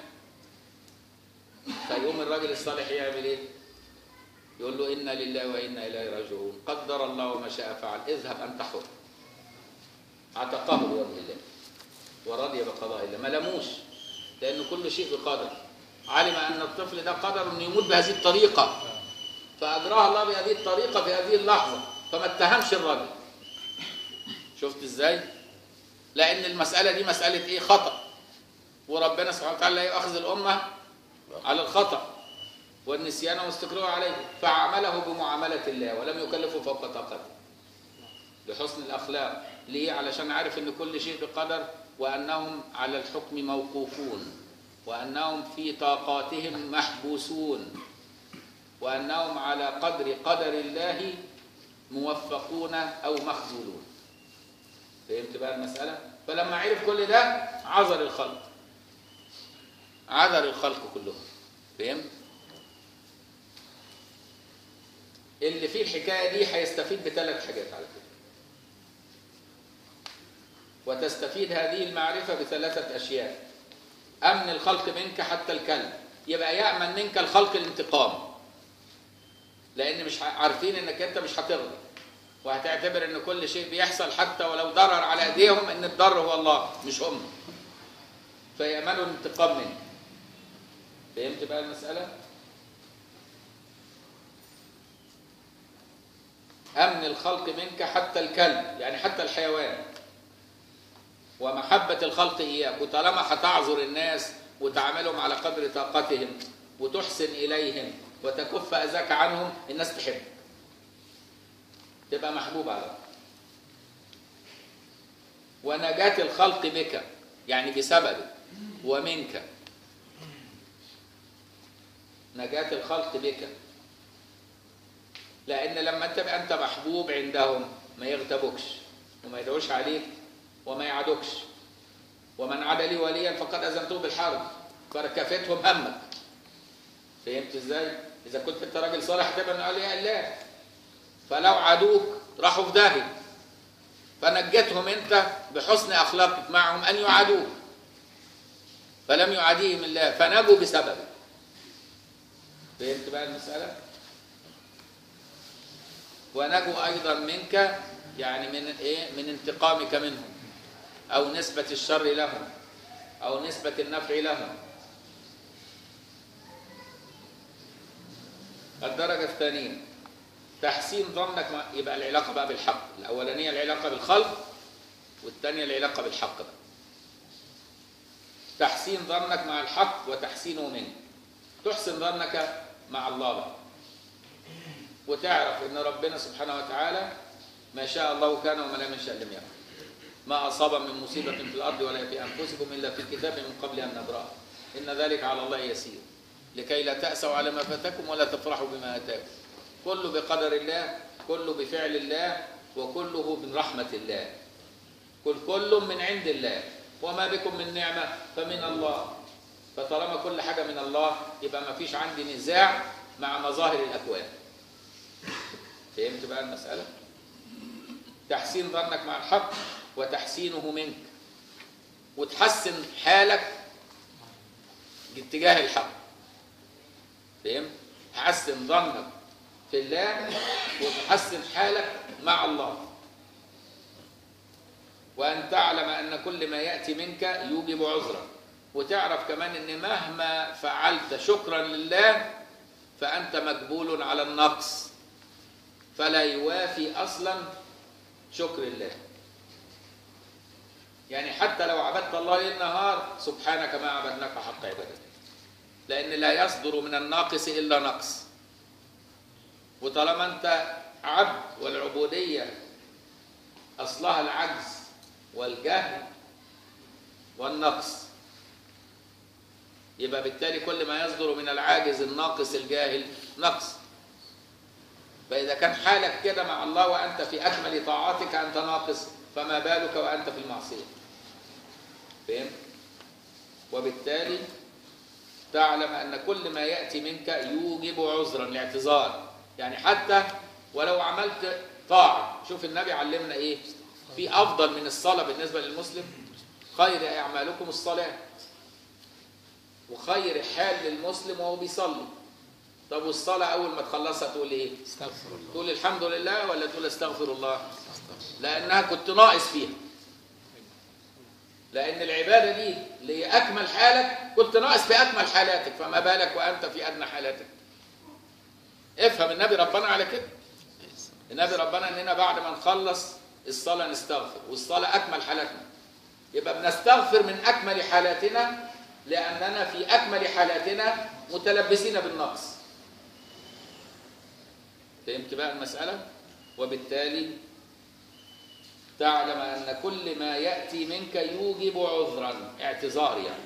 Speaker 1: فيقوم الراجل الصالح يعمل ايه؟ يقول له انا لله وانا اليه راجعون قدر الله وما شاء فعل اذهب انت حر عتقه بوجه الله ورضي بقضاء الله ما لموش لأن كل شيء بقدر علم أن الطفل ده قدر أنه يموت بهذه الطريقة فأجراها الله بهذه الطريقة في هذه اللحظة فما اتهمش الراجل شفت ازاي؟ لأن المسألة دي مسألة إيه؟ خطأ وربنا سبحانه وتعالى لا يؤاخذ الأمة على الخطأ والنسيان واستكراه عليه فعامله بمعاملة الله ولم يكلفه فوق طاقته لحسن الأخلاق ليه؟ علشان عارف أن كل شيء بقدر وأنهم على الحكم موقوفون وأنهم في طاقاتهم محبوسون وأنهم على قدر قدر الله موفقون أو مخذولون فهمت بقى المسألة؟ فلما عرف كل ده عذر الخلق عذر الخلق كلهم فهمت؟ اللي فيه الحكاية دي هيستفيد بثلاث حاجات على فكرة وتستفيد هذه المعرفة بثلاثة أشياء أمن الخلق منك حتى الكلب يبقى يأمن منك الخلق الانتقام لأن مش عارفين إنك أنت مش هترضى وهتعتبر إن كل شيء بيحصل حتى ولو ضرر على أيديهم إن الضر هو الله مش هم فيأمنوا الانتقام منك فهمت بقى المسألة؟ أمن الخلق منك حتى الكلب يعني حتى الحيوان ومحبة الخلق إياك وطالما هتعذر الناس وتعاملهم على قدر طاقتهم وتحسن إليهم وتكف أذاك عنهم الناس تحبك تبقى محبوب على الله ونجاة الخلق بك يعني بسببك ومنك نجاة الخلق بك لأن لما تبقى أنت محبوب عندهم ما يغتابوكش وما يدعوش عليك وما يعادوكش ومن عاد لي وليا فقد أذنته بالحرب فركفتهم همك فهمت ازاي؟ إذا كنت أنت راجل صالح هتبقى من أولياء الله فلو عادوك راحوا في داهية فنجتهم أنت بحسن أخلاقك معهم أن يعادوك فلم يعاديهم الله فنجوا بسببك فهمت بقى المسألة؟ ونجوا أيضا منك يعني من إيه؟ من انتقامك منهم أو نسبة الشر لهم أو نسبة النفع لهم الدرجة الثانية تحسين ظنك ما يبقى العلاقة بقى بالحق الأولانية العلاقة بالخلق والثانية العلاقة بالحق بقى تحسين ظنك مع الحق وتحسينه منه تحسن ظنك مع الله بقى. وتعرف ان ربنا سبحانه وتعالى ما شاء الله كان وما لم يشاء لم يكن ما اصاب من مصيبه في الارض ولا في انفسكم الا في كتاب من قبل ان نبراها ان ذلك على الله يسير لكي لا تاسوا على ما فاتكم ولا تفرحوا بما اتاكم كله بقدر الله كله بفعل الله وكله من رحمه الله كل كل من عند الله وما بكم من نعمه فمن الله فطالما كل حاجه من الله يبقى ما فيش عندي نزاع مع مظاهر الاكوان فهمت بقى المساله تحسين ظنك مع الحق وتحسينه منك وتحسن حالك باتجاه الحق فهمت حسن ظنك في الله وتحسن حالك مع الله وأن تعلم أن كل ما يأتي منك يوجب عذرا وتعرف كمان أن مهما فعلت شكرا لله فأنت مقبول على النقص فلا يوافي أصلا شكر الله يعني حتى لو عبدت الله ليل نهار سبحانك ما عبدناك حق عبادتك لأن لا يصدر من الناقص إلا نقص وطالما أنت عبد والعبودية أصلها العجز والجهل والنقص يبقى بالتالي كل ما يصدر من العاجز الناقص الجاهل نقص فإذا كان حالك كده مع الله وأنت في أكمل طاعاتك أنت ناقص فما بالك وأنت في المعصية فهمت؟ وبالتالي تعلم أن كل ما يأتي منك يوجب عذرا لاعتذار يعني حتى ولو عملت طاعة شوف النبي علمنا إيه في أفضل من الصلاة بالنسبة للمسلم خير أعمالكم الصلاة وخير حال للمسلم وهو بيصلي طب والصلاة أول ما تخلصها تقول إيه؟
Speaker 2: استغفر الله
Speaker 1: تقول الحمد لله ولا تقول استغفر الله؟ لأنها كنت ناقص فيها لأن العبادة دي اللي هي أكمل حالك كنت ناقص في أكمل حالاتك فما بالك وأنت في أدنى حالاتك افهم النبي ربنا على كده النبي ربنا إننا بعد ما نخلص الصلاة نستغفر والصلاة أكمل حالاتنا يبقى بنستغفر من أكمل حالاتنا لأننا في أكمل حالاتنا متلبسين بالنقص فهمت بقى المسألة وبالتالي تعلم أن كل ما يأتي منك يوجب عذرا اعتذار يعني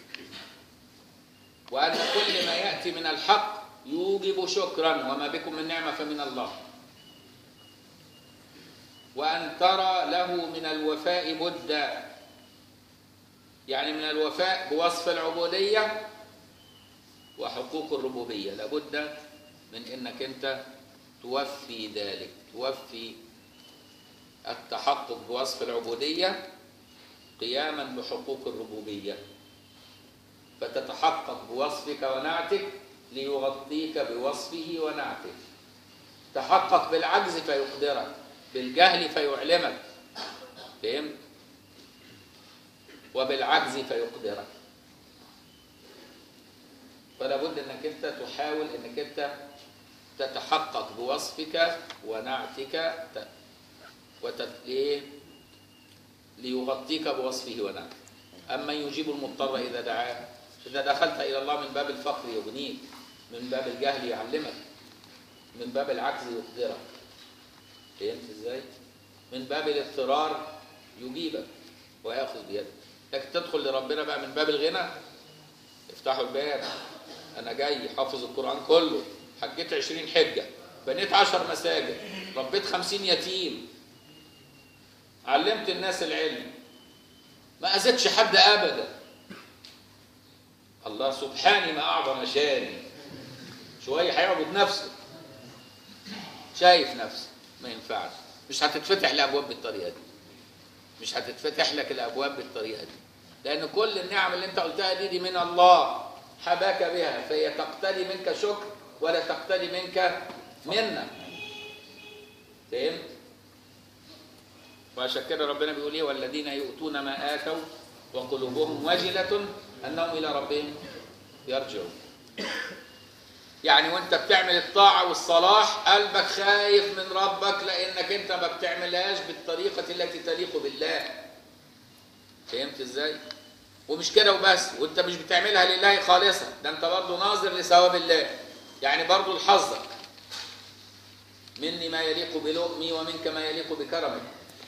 Speaker 1: وأن كل ما يأتي من الحق يوجب شكرا وما بكم من نعمة فمن الله وأن ترى له من الوفاء بدا يعني من الوفاء بوصف العبودية وحقوق الربوبية لابد من انك انت توفي ذلك توفي التحقق بوصف العبودية قياما بحقوق الربوبية فتتحقق بوصفك ونعتك ليغطيك بوصفه ونعته تحقق بالعجز فيقدرك بالجهل فيعلمك فهمت وبالعجز فيقدرك فلا بد انك انت تحاول انك انت تتحقق بوصفك ونعتك ت- وتت... إيه؟ ليغطيك بوصفه ونعته أما يجيب المضطر إذا دعاه إذا دخلت إلى الله من باب الفقر يغنيك من باب الجهل يعلمك من باب العجز يقدرك فهمت إزاي؟ من باب الاضطرار يجيبك ويأخذ بيدك لكن تدخل لربنا بقى من باب الغنى افتحوا الباب أنا جاي حافظ القرآن كله حجيت عشرين حجة بنيت عشر مساجد ربيت خمسين يتيم علمت الناس العلم ما أذيتش حد أبدا الله سبحاني ما أعظم شاني شوية هيعبد نفسه شايف نفسه ما ينفعش مش هتتفتح الأبواب بالطريقة دي مش هتتفتح لك الأبواب بالطريقة دي لأن كل النعم اللي أنت قلتها دي دي من الله حباك بها فهي تقتدي منك شكر ولا تقتدي منك منة فهمت؟ وعشان كده ربنا بيقول ايه والذين يؤتون ما اتوا وقلوبهم وجلة انهم الى ربهم يرجعون. يعني وانت بتعمل الطاعة والصلاح قلبك خايف من ربك لانك انت ما بتعملهاش بالطريقة التي تليق بالله. فهمت ازاي؟ ومش كده وبس وانت مش بتعملها لله خالصة ده انت برضه ناظر لثواب الله يعني برضه لحظك مني ما يليق بلؤمي ومنك ما يليق بكرمك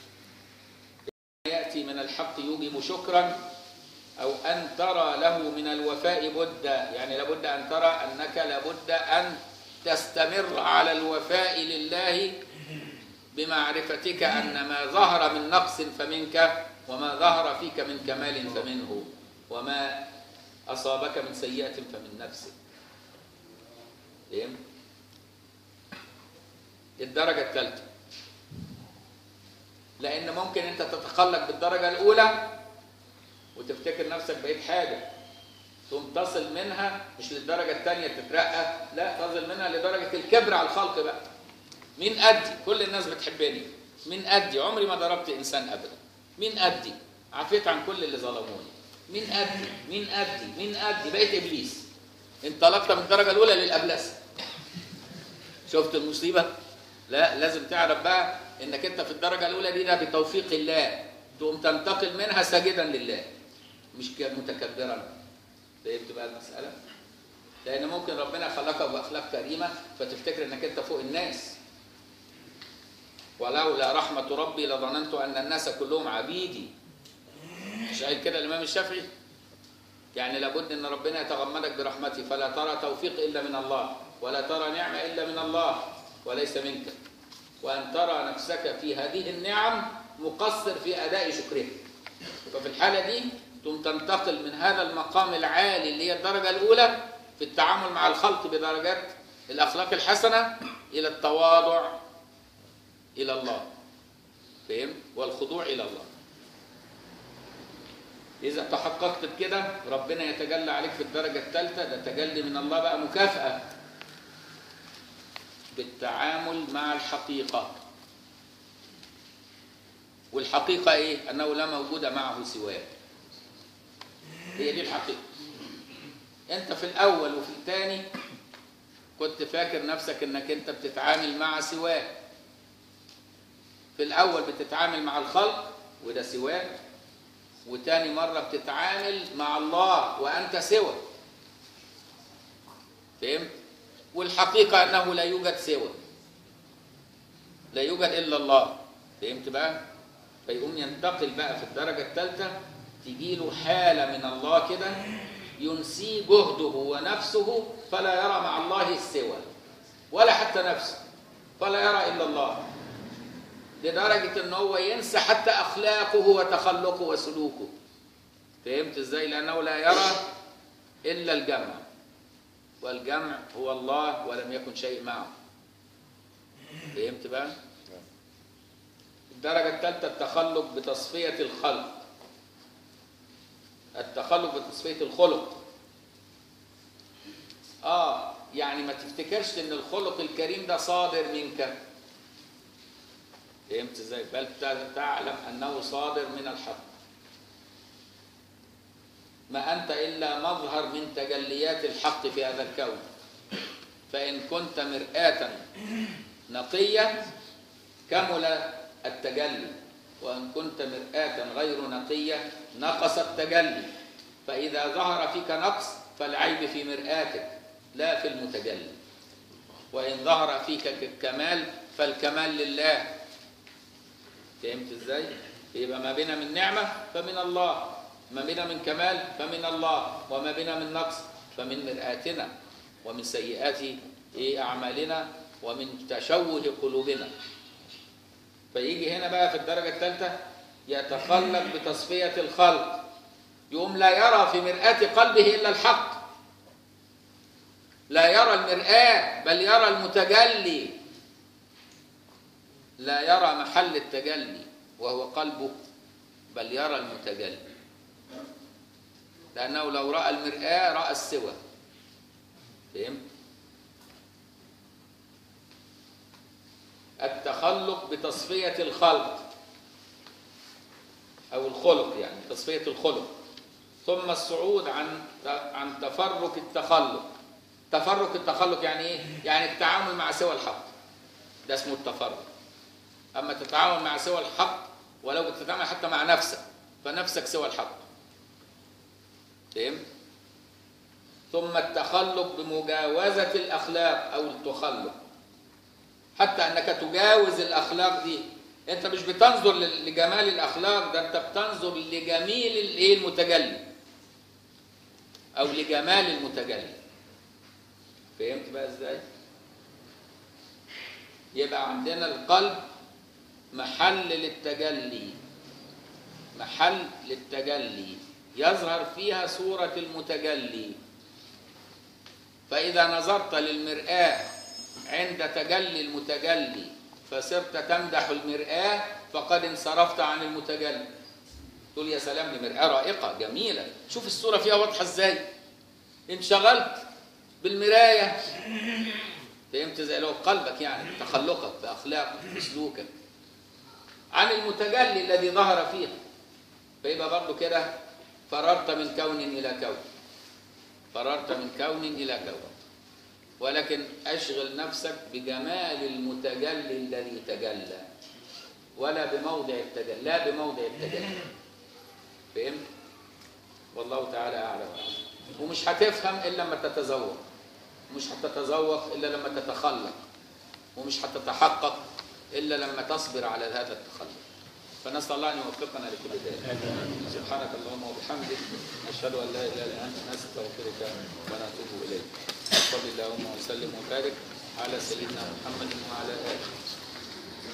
Speaker 1: يأتي من الحق يوجب شكرا أو أن ترى له من الوفاء بدا يعني لابد أن ترى أنك لابد أن تستمر على الوفاء لله بمعرفتك أن ما ظهر من نقص فمنك وما ظهر فيك من كمال فمنه وما أصابك من سيئة فمن نفسك فهمت؟ الدرجة الثالثة لأن ممكن أنت تتخلق بالدرجة الأولى وتفتكر نفسك بقيت حاجة ثم تصل منها مش للدرجة الثانية تترقى لا تصل منها لدرجة الكبر على الخلق بقى مين قدي كل الناس بتحبني مين قدي عمري ما ضربت إنسان أبدا مين قدي عفيت عن كل اللي ظلموني مين قدي مين قدي مين قدي بقيت إبليس انطلقت من الدرجة الأولى للأبلسة شفت المصيبة لا لازم تعرف بقى انك انت في الدرجة الأولى دي ده بتوفيق الله تقوم تنتقل منها ساجدا لله مش متكبرا فهمت بقى المسألة؟ لأن ممكن ربنا خلقك بأخلاق كريمة فتفتكر إنك أنت فوق الناس. ولولا رحمة ربي لظننت أن الناس كلهم عبيدي. مش قايل كده الإمام الشافعي؟ يعني لابد إن ربنا يتغمدك برحمته فلا ترى توفيق إلا من الله، ولا ترى نعمة إلا من الله وليس منك. وأن ترى نفسك في هذه النعم مقصر في أداء شكرها. ففي الحالة دي ثم تنتقل من هذا المقام العالي اللي هي الدرجة الأولى في التعامل مع الخلق بدرجات الأخلاق الحسنة إلى التواضع إلى الله فهم؟ والخضوع إلى الله إذا تحققت بكده ربنا يتجلى عليك في الدرجة الثالثة ده تجلي من الله بقى مكافأة بالتعامل مع الحقيقة والحقيقة إيه؟ أنه لا موجود معه سواه هي دي الحقيقة انت في الاول وفي الثاني كنت فاكر نفسك انك انت بتتعامل مع سواه في الاول بتتعامل مع الخلق وده سواه وتاني مرة بتتعامل مع الله وانت سوى فهمت والحقيقة انه لا يوجد سوى لا يوجد الا الله فهمت بقى فيقوم ينتقل بقى في الدرجة الثالثة تجي له حالة من الله كده ينسي جهده ونفسه فلا يرى مع الله السوى ولا حتى نفسه فلا يرى إلا الله لدرجة ان هو ينسى حتى أخلاقه وتخلقه وسلوكه فهمت ازاي لأنه لا يرى إلا الجمع والجمع هو الله ولم يكن شيء معه فهمت بقى الدرجة الثالثة التخلق بتصفية الخلق التخلق بتصفية الخلق اه يعني ما تفتكرش ان الخلق الكريم ده صادر منك فهمت ازاي بل تعلم انه صادر من الحق ما انت الا مظهر من تجليات الحق في هذا الكون فان كنت مرآة نقية كمل التجلي وإن كنت مرآة غير نقية نقص التجلي فإذا ظهر فيك نقص فالعيب في مرآتك لا في المتجلي وإن ظهر فيك الكمال فالكمال لله فهمت ازاي؟ يبقى ما بنا من نعمة فمن الله ما بنا من كمال فمن الله وما بنا من نقص فمن مرآتنا ومن سيئات إيه أعمالنا ومن تشوه قلوبنا فيجي هنا بقى في الدرجة الثالثة يتخلق بتصفية الخلق يقوم لا يرى في مرآة قلبه إلا الحق لا يرى المرآة بل يرى المتجلي لا يرى محل التجلي وهو قلبه بل يرى المتجلي لأنه لو رأى المرآة رأى السوى فهمت؟ التخلق بتصفية الخلق أو الخلق يعني تصفية الخلق ثم الصعود عن عن تفرق التخلق تفرق التخلق يعني ايه؟ يعني التعامل مع سوى الحق ده اسمه التفرق أما تتعامل مع سوى الحق ولو بتتعامل حتى مع نفسك فنفسك سوى الحق فهمت ثم التخلق بمجاوزة الأخلاق أو التخلق حتى أنك تجاوز الأخلاق دي أنت مش بتنظر ل- لجمال الأخلاق ده أنت بتنظر لجميل الإيه المتجلي أو لجمال المتجلي فهمت بقى إزاي؟ يبقى عندنا القلب محل للتجلي محل للتجلي يظهر فيها صورة المتجلي فإذا نظرت للمرآة عند تجلي المتجلي فصرت تمدح المرآة فقد انصرفت عن المتجلي تقول يا سلام دي مرآة رائقة جميلة شوف الصورة فيها واضحة ازاي انشغلت بالمراية فهمت زي لو قلبك يعني تخلقك بأخلاقك بسلوكك عن المتجلي الذي ظهر فيها فيبقى برضه كده فررت من كون إلى كون فررت من كون إلى كون ولكن أشغل نفسك بجمال المتجلي الذي تجلى ولا بموضع التجلي لا بموضع التجلي فهمت؟ والله تعالى أعلم ومش هتفهم إلا لما تتذوق مش هتتذوق إلا لما تتخلق ومش هتتحقق إلا لما تصبر على هذا التخلق فنسأل الله أن يوفقنا لكل ذلك سبحانك اللهم وبحمدك نشهد أن لا إله إلا أنت نستغفرك ونتوب إليك صلى اللهم وسلم وبارك على سيدنا محمد وعلى آله